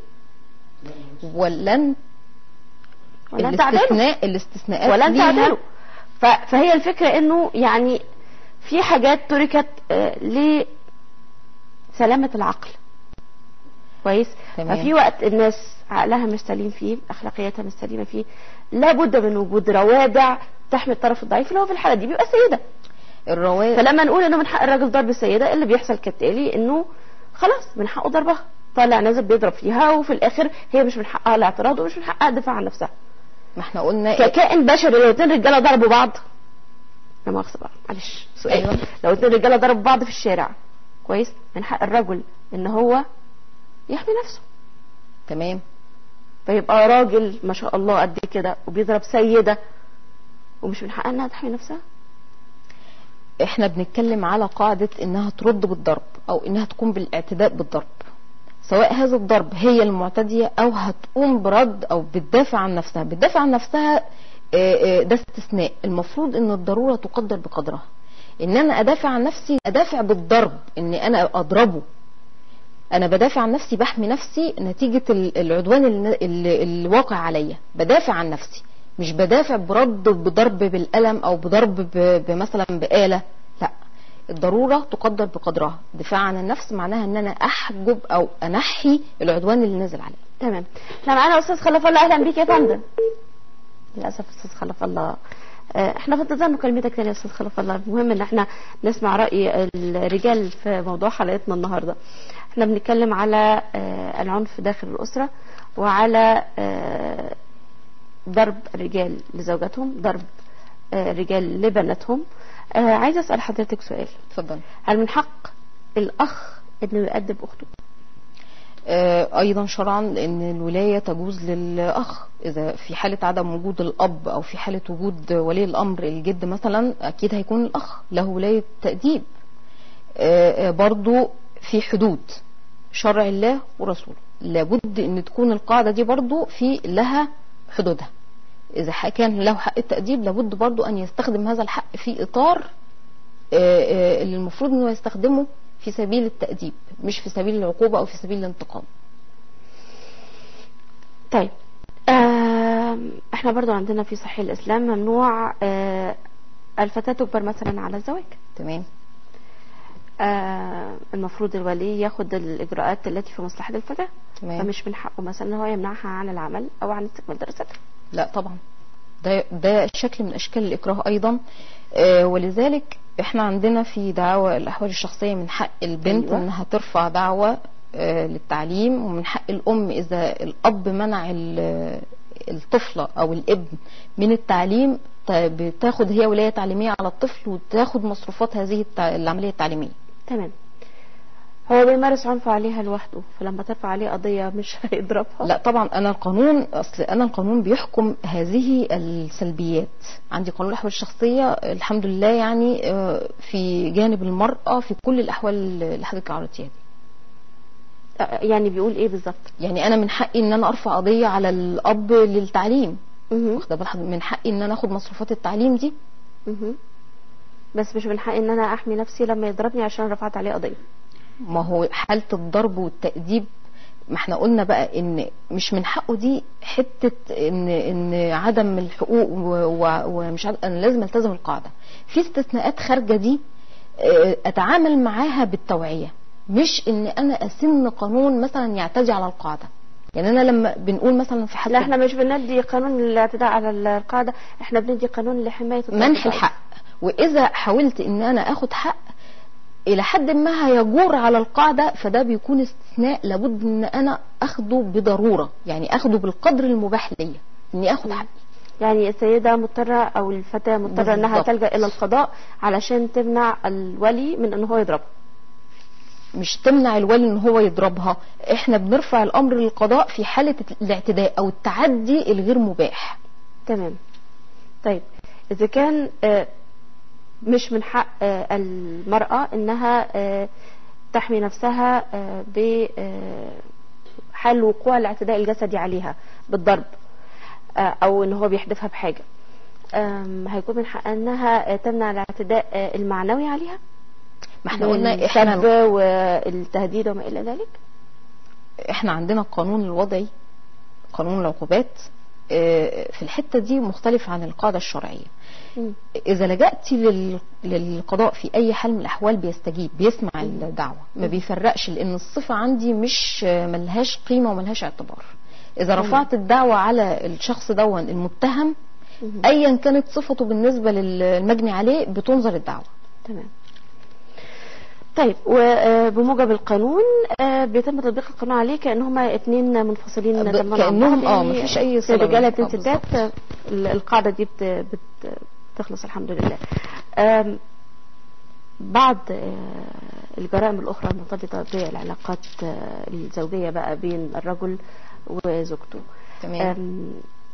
ولن ولن تعدلوا الاستثناء الاستثناءات ولن ليها تعدلوا ف- فهي الفكرة انه يعني في حاجات تركت آه، لسلامة العقل كويس تمام. ففي وقت الناس عقلها مش سليم فيه اخلاقياتها مش سليمة فيه لابد من وجود روادع تحمي الطرف الضعيف اللي هو في الحالة دي بيبقى السيدة الرواد فلما نقول انه من حق الراجل ضرب السيدة اللي بيحصل كالتالي انه خلاص من حقه ضربها طالع نازل بيضرب فيها وفي الاخر هي مش من حقها الاعتراض ومش من حقها الدفاع عن نفسها ما احنا قلنا ككائن بشري لو اتنين رجاله ضربوا بعض لا مؤاخذة بقى معلش سؤال أيوة. لو اتنين رجاله ضربوا بعض في الشارع كويس من حق الرجل ان هو يحمي نفسه تمام فيبقى راجل ما شاء الله قد كده وبيضرب سيده ومش من حقها انها تحمي نفسها احنا بنتكلم على قاعدة انها ترد بالضرب او انها تقوم بالاعتداء بالضرب سواء هذا الضرب هي المعتدية او هتقوم برد او بتدافع عن نفسها بتدافع عن نفسها آه، آه، ده استثناء المفروض ان الضرورة تقدر بقدرها ان انا ادافع عن نفسي ادافع بالضرب ان انا اضربه انا بدافع عن نفسي بحمي نفسي نتيجة ال- العدوان اللي, اللي, اللي واقع عليا بدافع عن نفسي مش بدافع برد بضرب بالقلم او بضرب ب- بمثلا بآلة لا الضرورة تقدر بقدرها دفاع عن النفس معناها ان انا احجب او انحي العدوان اللي نزل عليا تمام احنا معانا استاذ خلف الله اهلا بيك يا فندم للاسف استاذ خلف الله آه، احنا في انتظار مكالمتك تاني يا استاذ خلف الله المهم ان احنا نسمع راي الرجال في موضوع حلقتنا النهارده احنا بنتكلم على آه، العنف داخل الاسره وعلى آه، ضرب الرجال لزوجاتهم ضرب آه، الرجال لبناتهم آه، عايزه اسال حضرتك سؤال اتفضل هل من حق الاخ انه يؤدب اخته آه، ايضا شرعا ان الولايه تجوز للاخ اذا في حاله عدم وجود الاب او في حاله وجود ولي الامر الجد مثلا اكيد هيكون الاخ له ولايه تاديب آه، آه، برضو في حدود شرع الله ورسوله لابد ان تكون القاعده دي برضو في لها حدودها اذا ح- كان له حق التاديب لابد برضو ان يستخدم هذا الحق في اطار آه، آه، اللي المفروض انه يستخدمه في سبيل التأديب مش في سبيل العقوبة او في سبيل الانتقام طيب آم، احنا برضو عندنا في صحيح الاسلام ممنوع آه، الفتاة تجبر مثلا على الزواج تمام آه، المفروض الولي ياخد الاجراءات التي في مصلحة الفتاة تمام فمش من حقه مثلا ان هو يمنعها عن العمل او عن استكمال دراستها لا طبعا ده ده شكل من اشكال الاكراه ايضا آه، ولذلك احنا عندنا في دعاوى الاحوال الشخصيه من حق البنت أيوة. انها ترفع دعوى آه، للتعليم ومن حق الام اذا الاب منع ال- الطفله او الابن من التعليم ت- بتاخد هي ولايه تعليميه على الطفل وتاخد مصروفات هذه التع- العمليه التعليميه تمام هو بيمارس عنف عليها لوحده فلما ترفع عليه قضية مش هيضربها لا طبعا انا القانون اصل انا القانون بيحكم هذه السلبيات عندي قانون الاحوال الشخصيه الحمد لله يعني آه، في جانب المراه في كل الاحوال اللي حضرتك عرضتيها دي آه، يعني بيقول ايه بالظبط يعني انا من حقي ان انا ارفع قضيه على الاب للتعليم مهم. واخده بال حضرتك؟ من حقي ان انا اخد مصروفات التعليم دي مهم. بس مش من حقي ان انا احمي نفسي لما يضربني عشان رفعت عليه قضية ما هو حالة الضرب والتأديب ما احنا قلنا بقى ان مش من حقه دي حتة ان ان عدم الحقوق و- و- ومش عارف انا لازم التزم القاعدة في استثناءات خارجة دي اه، اتعامل معاها بالتوعية مش ان انا اسن قانون مثلا يعتدي على القاعدة يعني انا لما بنقول مثلا في حالة لا احنا مش بندي قانون الاعتداء على القاعدة احنا بندي قانون لحماية الطرف منح الضعيف. الحق واذا حاولت ان انا اخد حق الى حد ما هيجور على القاعده فده بيكون استثناء لابد ان انا اخده بضروره يعني اخده بالقدر المباح ليا اني اخد حقي يعني السيدة مضطرة او الفتاة مضطرة انها بالضبط. تلجأ الى القضاء علشان تمنع الولي من ان هو يضربها مش تمنع الولي ان هو يضربها احنا بنرفع الامر للقضاء في حاله الاعتداء او التعدي الغير مباح تمام طيب اذا كان آه، مش من حق آه، المرأة انها آه، تحمي نفسها ب حال وقوع الاعتداء الجسدي عليها بالضرب آه، او ان هو بيحدفها بحاجه آم، هيكون من حقها انها آه، تمنع الاعتداء آه، المعنوي عليها ما احنا قلنا احنا السب والتهديد وما الى ذلك احنا عندنا القانون الوضعي قانون العقوبات آه، في الحته دي مختلف عن القاعده الشرعيه مم. اذا لجأتي لل... للقضاء في اي حال من الاحوال بيستجيب بيسمع الدعوه ما بيفرقش لان الصفه عندي مش آه، ملهاش قيمه وملهاش اعتبار اذا مم. رفعت الدعوه على الشخص دون المتهم ايا كانت صفته بالنسبه للمجني عليه بتنظر الدعوه تمام طيب وبموجب القانون آه، بيتم تطبيق القانون عليه كان هما اتنين منفصلين ب- تماما عن كأنهم بعض. اه يعني مفيش أي في صلة رجالة بينهم. آه، ستات آه، ال- القاعدة دي بت بت بتخلص الحمد لله آم، بعض آه، الجرائم الأخرى المرتبطة بالعلاقات آه، الزوجية بقى بين الرجل وزوجته تمام آم،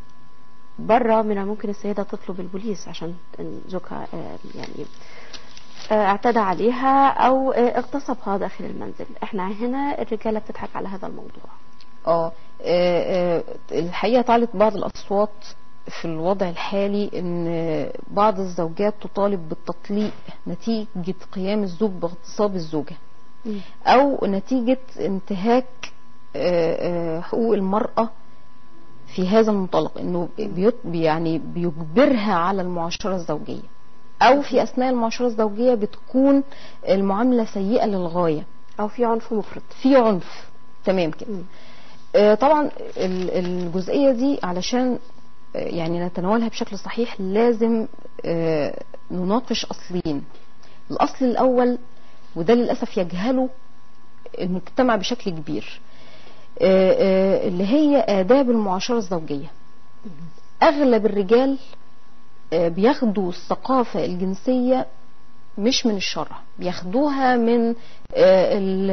بره من الممكن السيدة تطلب البوليس عشان إن زوجها آه، يعني آه، اعتدى عليها او آه، اغتصبها داخل المنزل احنا هنا الرجالة بتضحك على هذا الموضوع اه آه، آه، الحقيقه طالت بعض الاصوات في الوضع الحالي ان بعض الزوجات تطالب بالتطليق نتيجه قيام الزوج باغتصاب الزوجه او نتيجه انتهاك آه، آه، حقوق المراه في هذا المنطلق انه بيط يعني بيجبرها على المعاشره الزوجيه او في اثناء المعاشره الزوجيه بتكون المعامله سيئه للغايه او في عنف مفرط في عنف تمام كده مم. آه، طبعا ال- الجزئيه دي علشان آه، يعني نتناولها بشكل صحيح لازم آه، نناقش اصلين الاصل الاول وده للاسف يجهله المجتمع بشكل كبير آه، آه، اللي هي آداب المعاشرة الزوجية أغلب الرجال آه، بياخدوا الثقافة الجنسية مش من الشرع بياخدوها من آه، ال-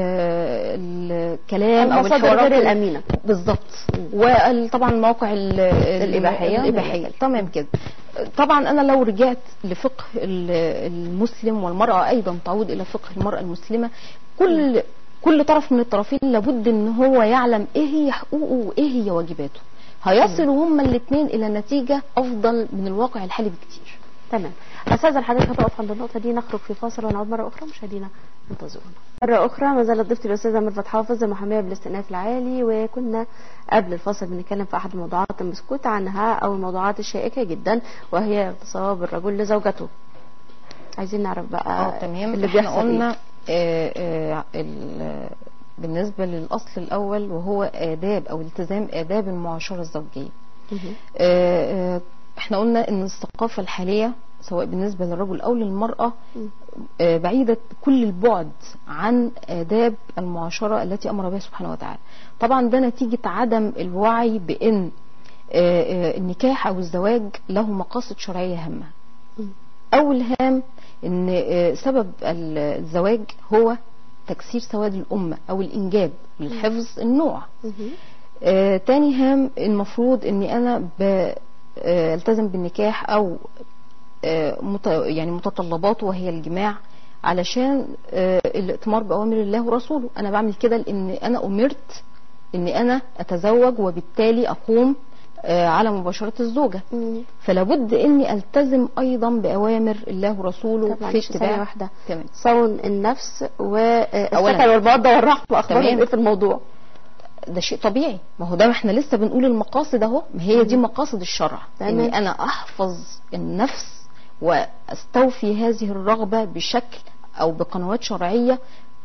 الكلام او المصادر الحوارات غير ال- الأمينة. بالظبط وطبعا مواقع ال- ال- الإباحية. الإباحية تمام كده طبعا انا لو رجعت لفقه ال- المسلم والمرأة ايضا تعود الى فقه المرأة المسلمة كل كل طرف من الطرفين لابد ان هو يعلم ايه هي حقوقه وايه هي واجباته هيصلوا هما الاثنين الى نتيجة افضل من الواقع الحالي بكتير تمام استاذ الحضرتك هتقف عند النقطه دي نخرج في فاصل ونعود مره اخرى مشاهدينا انتظرونا مره اخرى ما زالت ضيفتي الاستاذه ميرفت حافظ محاميه بالاستئناف العالي وكنا قبل الفاصل بنتكلم في احد الموضوعات المسكوت عنها او الموضوعات الشائكه جدا وهي اغتصاب الرجل لزوجته عايزين نعرف بقى اه تمام اللي احنا بيحصل قلنا إيه؟ آه آه ال- بالنسبة للأصل الأول وهو آداب أو التزام آداب المعاشرة الزوجية مهم. آه، آه، احنا قلنا ان الثقافة الحالية سواء بالنسبة للرجل او للمرأة مم. آه، بعيدة كل البعد عن آداب المعاشرة التي أمر بها سبحانه وتعالى طبعا ده نتيجة عدم الوعي بأن آه، آه، النكاح أو الزواج له مقاصد شرعية هامة مم. أول هام أن آه، سبب ال- الزواج هو تكسير سواد الأمة أو الإنجاب لحفظ النوع مهم. آه، تاني هام المفروض اني انا ب- آه، التزم بالنكاح او آه، مت- يعني متطلباته وهي الجماع علشان آه، الائتمار باوامر الله ورسوله انا بعمل كده لان انا امرت اني انا اتزوج وبالتالي اقوم آه، على مباشرة الزوجة مم. فلا بد اني التزم ايضا باوامر الله ورسوله طب في معلش ثانيه اتباع واحده تمام صون النفس والسكن أولاً. والموده والرحمه اخبارهم تمام. ايه في الموضوع ده شيء طبيعي ما هو ده احنا لسه بنقول المقاصد اهو ما هي دي مقاصد الشرع تمام. اني انا احفظ النفس واستوفي هذه الرغبه بشكل او بقنوات شرعيه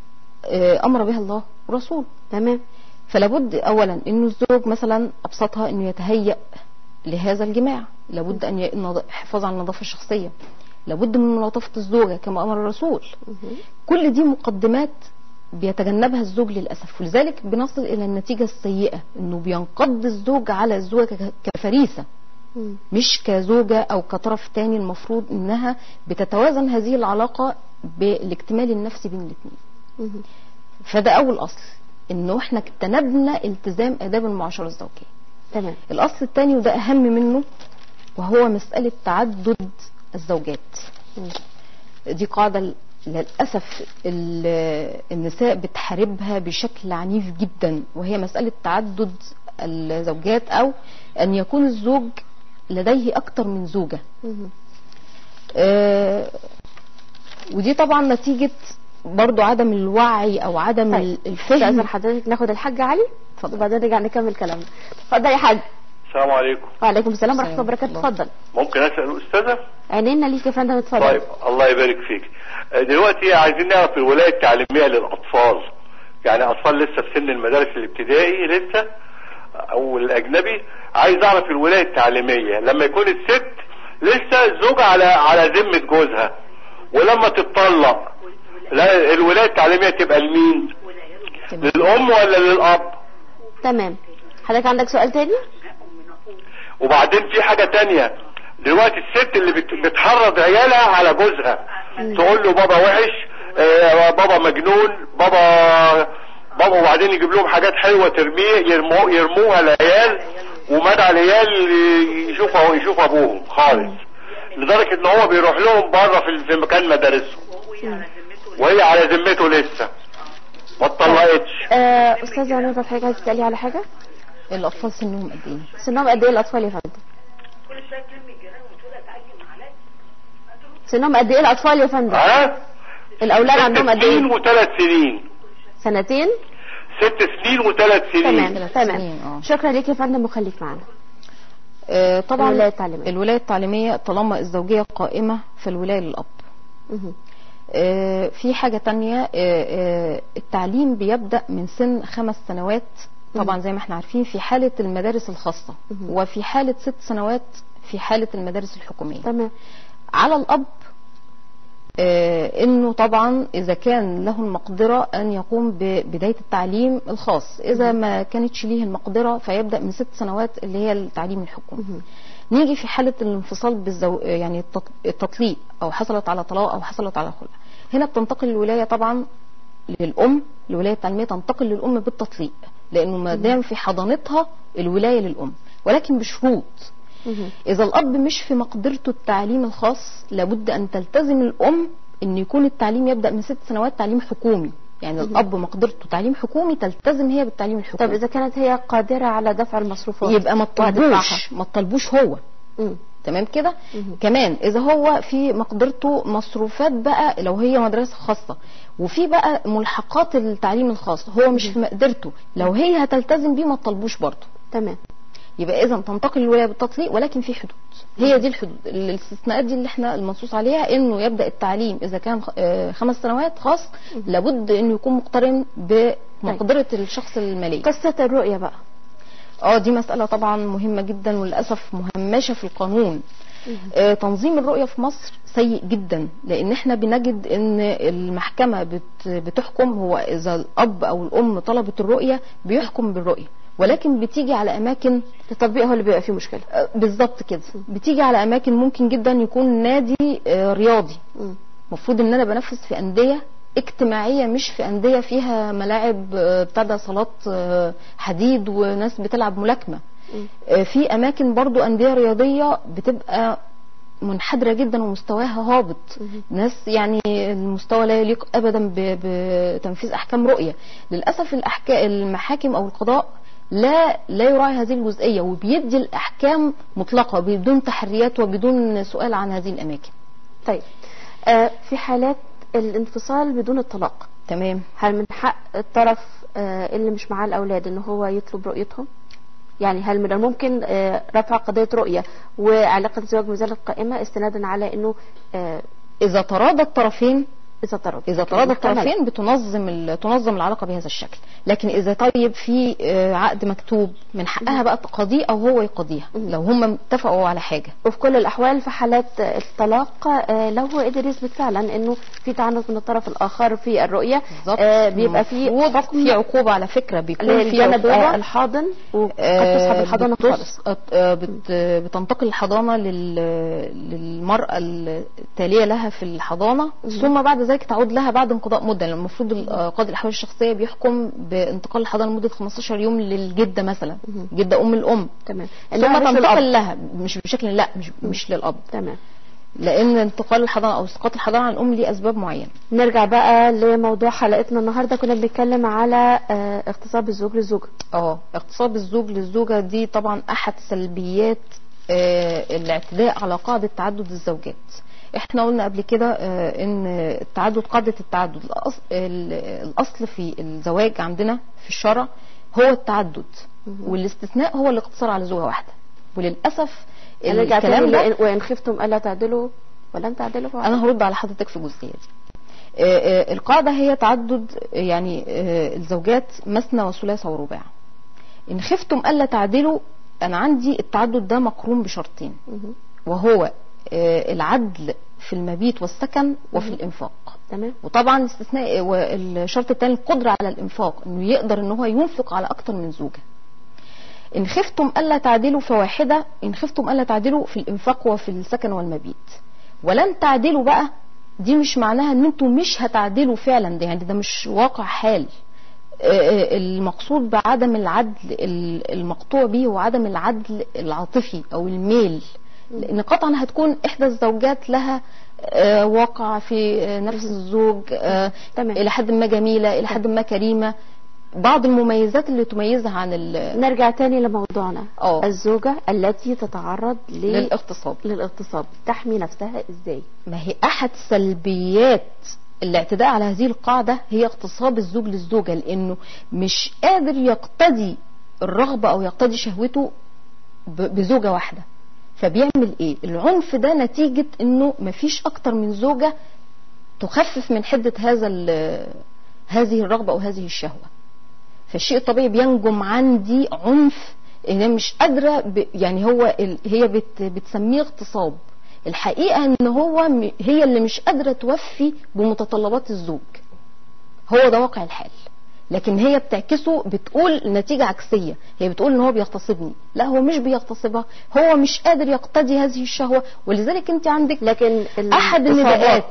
آه، امر بها الله ورسوله تمام فلابد اولا انه الزوج مثلا ابسطها انه يتهيأ لهذا الجماع لابد ان ي- النض- الحفاظ على النظافه الشخصيه لابد من ملاطفه الزوجه كما امر الرسول مهم. كل دي مقدمات بيتجنبها الزوج للأسف ولذلك بنصل إلى النتيجة السيئة إنه بينقض الزوج على الزوجة ك- كفريسة مم. مش كزوجة أو كطرف تاني المفروض إنها بتتوازن هذه العلاقة بالاكتمال النفسي بين الاثنين مهم. فده أول أصل إنه إحنا اجتنبنا التزام آداب المعاشرة الزوجية تمام الأصل الثاني وده أهم منه وهو مسألة تعدد الزوجات مم. دي قاعدة للأسف ال- النساء بتحاربها بشكل عنيف جدا وهي مسألة تعدد الزوجات أو أن يكون الزوج لديه أكتر من زوجة مهم. آه، ودي طبعا نتيجة برضو عدم الوعي أو عدم طيب. الفهم استاذن حضرتك ناخد الحاج علي اتفضل. وبعدين نرجع نكمل كلامنا اتفضل يا حاج السلام عليكم وعليكم السلام ورحمه السلام. الله وبركاته اتفضل ممكن اسال الاستاذه عينينا ليك يا فندم اتفضل طيب الله يبارك فيك آه، دلوقتي عايزين نعرف الولايه التعليميه للاطفال يعني اطفال لسه في سن المدارس الابتدائي لسه او الاجنبي عايز اعرف الولايه التعليميه لما يكون الست لسه الزوجه على على ذمه جوزها ولما تتطلق لا الولايه التعليميه تبقى لمين تمام. للام ولا للاب تمام حضرتك عندك سؤال تاني وبعدين في حاجة تانية دلوقتي الست اللي بت- بتحرض عيالها على جوزها تقول له بابا وحش آه، بابا مجنون بابا بابا وبعدين يجيب لهم حاجات حلوة ترميه يرمو يرموها العيال ومدى العيال يشوف يشوف ابوهم خالص لدرجة ان هو بيروح لهم بره في في مكان مدارسهم وهي على ذمته لسه ما اتطلقتش آه استاذه نوره حضرتك عايز تسالي على حاجه الأطفال سنهم قد إيه سنهم قد ايه الاطفال يا فندم سنهم قد ايه الاطفال يا فندم ها الاولاد عندهم قد سنين ايه وثلاث سنين سنتين ست سنين وثلاث سنين تمام ثلاث تمام سنين، آه. شكرا ليك يا فندم وخليك معانا آه، طبعا الولاية التعليمية. الولاية التعليمية طالما الزوجية قائمة فالولاية للأب مهم. آه، في حاجة تانية آه، آه، التعليم بيبدأ من سن خمس سنوات طبعا زي ما احنا عارفين في حالة المدارس الخاصة مهم. وفي حالة ست سنوات في حالة المدارس الحكومية تمام على الأب آه، انه طبعا اذا كان له المقدره ان يقوم ببدايه التعليم الخاص اذا ما كانتش ليه المقدره فيبدا من ست سنوات اللي هي التعليم الحكومي مهم. نيجي في حاله الانفصال بالزو... يعني التط- التطليق او حصلت على طلاق او حصلت على خلع هنا بتنتقل الولايه طبعا للام الولايه التعليميه تنتقل للام بالتطليق لانه ما دام في حضانتها الولايه للام ولكن بشروط مهم. إذا الأب مش في مقدرته التعليم الخاص لابد أن تلتزم الأم أن يكون التعليم يبدأ من ست سنوات تعليم حكومي يعني الأب مقدرته تعليم حكومي تلتزم هي بالتعليم طب الحكومي اذا كانت هي قادره على دفع المصروفات يبقى ما وهتدفعها. تطلبوش ما تطلبوش هو مم. تمام كده مهم. كمان اذا هو في مقدرته مصروفات بقى لو هي مدرسه خاصه وفي بقى ملحقات التعليم الخاص هو مش في مقدرته لو هي هتلتزم بيه ما تطلبوش برضه تمام يبقى اذا تنتقل الولايه بالتطليق ولكن في حدود هي دي الحدود الاستثناءات دي اللي احنا المنصوص عليها انه يبدا التعليم اذا كان خ- آه، خمس سنوات خاص لابد انه يكون مقترن بمقدره الشخص الماليه قصه الرؤيه بقى اه دي مساله طبعا مهمه جدا وللاسف مهمشه في القانون آه، تنظيم الرؤيه في مصر سيء جدا لان احنا بنجد ان المحكمه بت بتحكم هو اذا الاب او الام طلبت الرؤيه بيحكم بالرؤيه ولكن بتيجي على اماكن التطبيق هو اللي بيبقى فيه مشكله آه، بالظبط كده بتيجي على اماكن ممكن جدا يكون نادي آه، رياضي مم. المفروض ان انا بنفذ في انديه اجتماعيه مش في انديه فيها ملاعب آه، ابتدى صالات آه، حديد وناس بتلعب ملاكمه مم. آه، في اماكن برضو انديه رياضيه بتبقى منحدره جدا ومستواها هابط ناس يعني المستوى لا يليق ابدا ب- بتنفيذ احكام رؤيه للاسف الاحكام المحاكم او القضاء لا لا يراعي هذه الجزئيه وبيدي الاحكام مطلقه بدون تحريات وبدون سؤال عن هذه الاماكن طيب آه في حالات الانفصال بدون الطلاق تمام هل من حق الطرف آه اللي مش معاه الاولاد ان هو يطلب رؤيتهم يعني هل من الممكن آه رفع قضيه رؤيه وعلاقه الزواج مازالت قائمه استنادا على انه آه اذا تراضى الطرفين اذا ترضى اذا تراضى محتمل. الطرفين بتنظم ال- تنظم العلاقه بهذا الشكل لكن اذا طيب في آه، عقد مكتوب من حقها بقى تقاضيه او هو يقاضيها لو هم اتفقوا على حاجه وفي كل الاحوال في حالات الطلاق آه، لو هو قدر يثبت فعلا انه في تعنت من الطرف الاخر في الرؤيه بالظبط آه بيبقى في المفروض حكم في عقوبه على فكره بيكون في لجانب آه، عقوبه الحاضن وقد آه، تسحب الحضانه بتص- خالص آه، بت- بتنتقل الحضانه لل- للمراه التاليه لها في الحضانه ثم بعد ذلك تعود لها بعد انقضاء مده لأن المفروض ال- آه، قاضي الاحوال الشخصيه بيحكم بانتقال الحضانه لمده 15 يوم للجده مثلا جده ام الام تمام ثم إنما مش تنتقل الأب. لها مش بشكل لا مش مش للاب تمام لان انتقال الحضانه او اسقاط الحضانه عن الام ليه اسباب معينه نرجع بقى لموضوع حلقتنا النهارده كنا بنتكلم على آه، اغتصاب الزوج للزوجه اه اغتصاب الزوج للزوجه دي طبعا احد سلبيات آه، الاعتداء على قاعده تعدد الزوجات احنا قلنا قبل كده آه، ان التعدد قاعده التعدد الأص- ال- الاصل في الزواج عندنا في الشرع هو التعدد والاستثناء هو الاقتصار على زوجه واحده وللاسف نرجع الكلام تاني ده لإن- وان خفتم الا تعدلوا ولن تعدلوا فعلا. انا هرد على حضرتك في الجزئيه دي آه، آه، القاعده هي تعدد يعني آه، الزوجات مثنى وثلاث ورباع ان خفتم الا تعدلوا انا عندي التعدد ده مقرون بشرطين مهم. وهو آه، العدل في المبيت والسكن وفي الانفاق تمام وطبعا الاستثناء والشرط الثاني القدره على الانفاق انه يقدر ان هو ينفق على اكتر من زوجه ان خفتم الا تعدلوا فواحده ان خفتم الا تعدلوا في الانفاق وفي السكن والمبيت ولن تعدلوا بقى دي مش معناها ان انتوا مش هتعدلوا فعلا ده يعني ده مش واقع حال آه، آه، المقصود بعدم العدل ال- المقطوع به هو عدم العدل العاطفي او الميل لان قطعا هتكون احدى الزوجات لها آه، واقع في آه، نفس الزوج آه، تمام. الى حد ما جميله الى حد ما كريمه بعض المميزات اللي تميزها عن ال- نرجع تاني لموضوعنا اه الزوجة التي تتعرض ل... للاغتصاب للاغتصاب تحمي نفسها ازاي ما هي احد سلبيات الاعتداء على هذه القاعده هي اغتصاب الزوج للزوجه لانه مش قادر يقتضي الرغبه او يقتضي شهوته ب- بزوجه واحده فبيعمل ايه العنف ده نتيجه انه مفيش اكتر من زوجه تخفف من حده هذا ال- هذه الرغبه او هذه الشهوه فالشيء الطبيعي بينجم عندي عنف ان أنا مش قادره ب... يعني هو ال... هي بت... بتسميه اغتصاب الحقيقه ان هو م... هي اللي مش قادره توفي بمتطلبات الزوج هو ده واقع الحال لكن هي بتعكسه بتقول نتيجة عكسية هي بتقول ان هو بيغتصبني لا هو مش بيغتصبها هو مش قادر يقتضي هذه الشهوة ولذلك انت عندك لكن احد الاغتصابات النداءات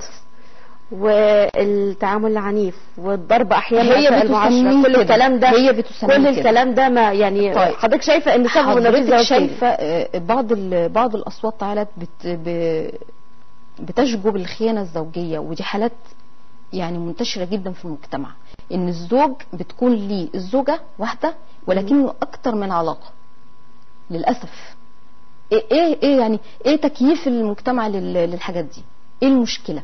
والتعامل العنيف والضرب احيانا هي أثناء المعاشرة بتسميه كل كده. الكلام ده هي بتسميه كل كده. الكلام ده ما يعني طيب. حضرتك شايفه ان سببه نتيجه حضرتك زوجية. شايفه آه، بعض ال- بعض الاصوات طلعت بت ب- بتشجب الخيانه الزوجيه ودي حالات يعني منتشره جدا في المجتمع ان الزوج بتكون ليه الزوجه واحده ولكنه اكتر من علاقه للاسف ايه ايه, إيه يعني ايه تكييف المجتمع لل- للحاجات دي ايه المشكله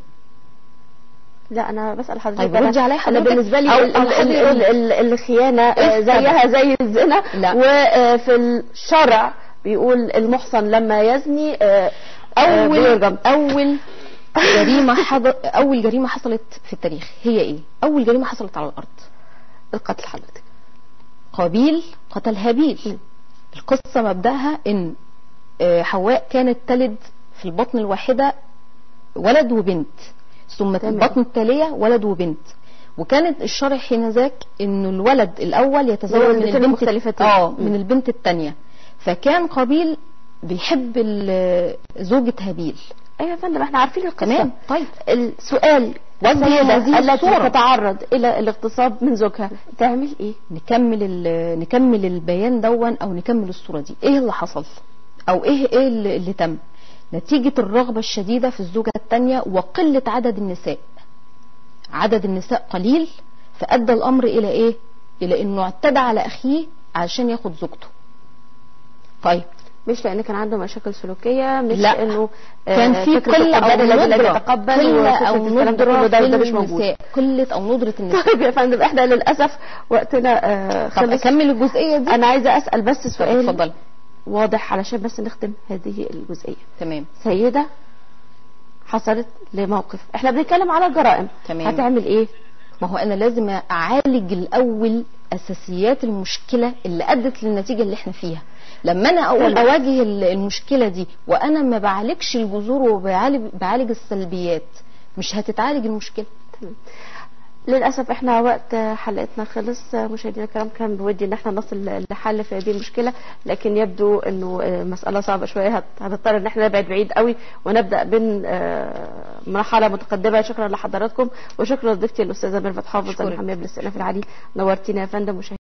لا انا بسال حضرتك طيب أنا- ردي عليا انا حضرتك. بالنسبه لي أو- ال- أو ال- حد ال- يقول لي. ال- ال- الخيانه آه، السبب؟ زيها زي الزنا لا. وفي الشرع بيقول المحصن لما يزني آه، آه، اول بيرجم. اول جريمه حضر اول جريمه حصلت في التاريخ هي ايه اول جريمه حصلت على الارض القتل حضرتك قابيل قتل هابيل القصه مبداها ان آه، حواء كانت تلد في البطن الواحده ولد وبنت ثم تمام. البطن التاليه ولد وبنت وكانت الشرع حين ذاك انه الولد الاول يتزوج من الولدتين البنت المختلفتين. اه م. من البنت الثانيه فكان قابيل بيحب ال- زوجة هابيل ايوه يا فندم احنا عارفين القصه تمام طيب السؤال وجه السيدة هذه التي الصورة. تتعرض الى الاغتصاب من زوجها تعمل ايه نكمل ال- نكمل البيان دون او نكمل الصوره دي ايه اللي حصل او ايه ايه اللي, اللي تم نتيجه الرغبه الشديده في الزوجه الثانيه وقله عدد النساء عدد النساء قليل فادى الامر الى ايه الى انه اعتدى على اخيه علشان ياخد زوجته طيب مش لان كان عنده مشاكل سلوكيه مش لا. لانه آه، كان في فكرة قله او القبال الذي لا ندره يتقبل قله وفكرة او الكلام ده ندره كله ده, في ده مش موجود النساء قله او ندره النساء طيب يا فندم احنا للاسف وقتنا آه، طب خلص اكمل الجزئيه دي انا عايزه اسال بس سؤال اتفضل واضح علشان بس نختم هذه الجزئيه تمام سيده حصلت لموقف احنا بنتكلم على الجرائم تمام. هتعمل ايه ما هو انا لازم اعالج الاول اساسيات المشكله اللي ادت للنتيجه اللي احنا فيها لما انا اقول تمام. اواجه ال- المشكله دي وانا ما بعالجش الجذور وبعالج بعالج السلبيات مش هتتعالج المشكله للاسف احنا وقت حلقتنا خلص مشاهدينا الكرام كان بودي ان احنا نصل لحل في هذه المشكله لكن يبدو انه مساله صعبه شويه هت- هنضطر ان احنا نبعد بعيد قوي ونبدا من آه، مرحله متقدمه شكرا لحضراتكم وشكرا لضيفتي الاستاذه ميرفت حافظ أشكرك. المحاميه بالاستئناف العالي نورتينا يا فندم مشاهدينا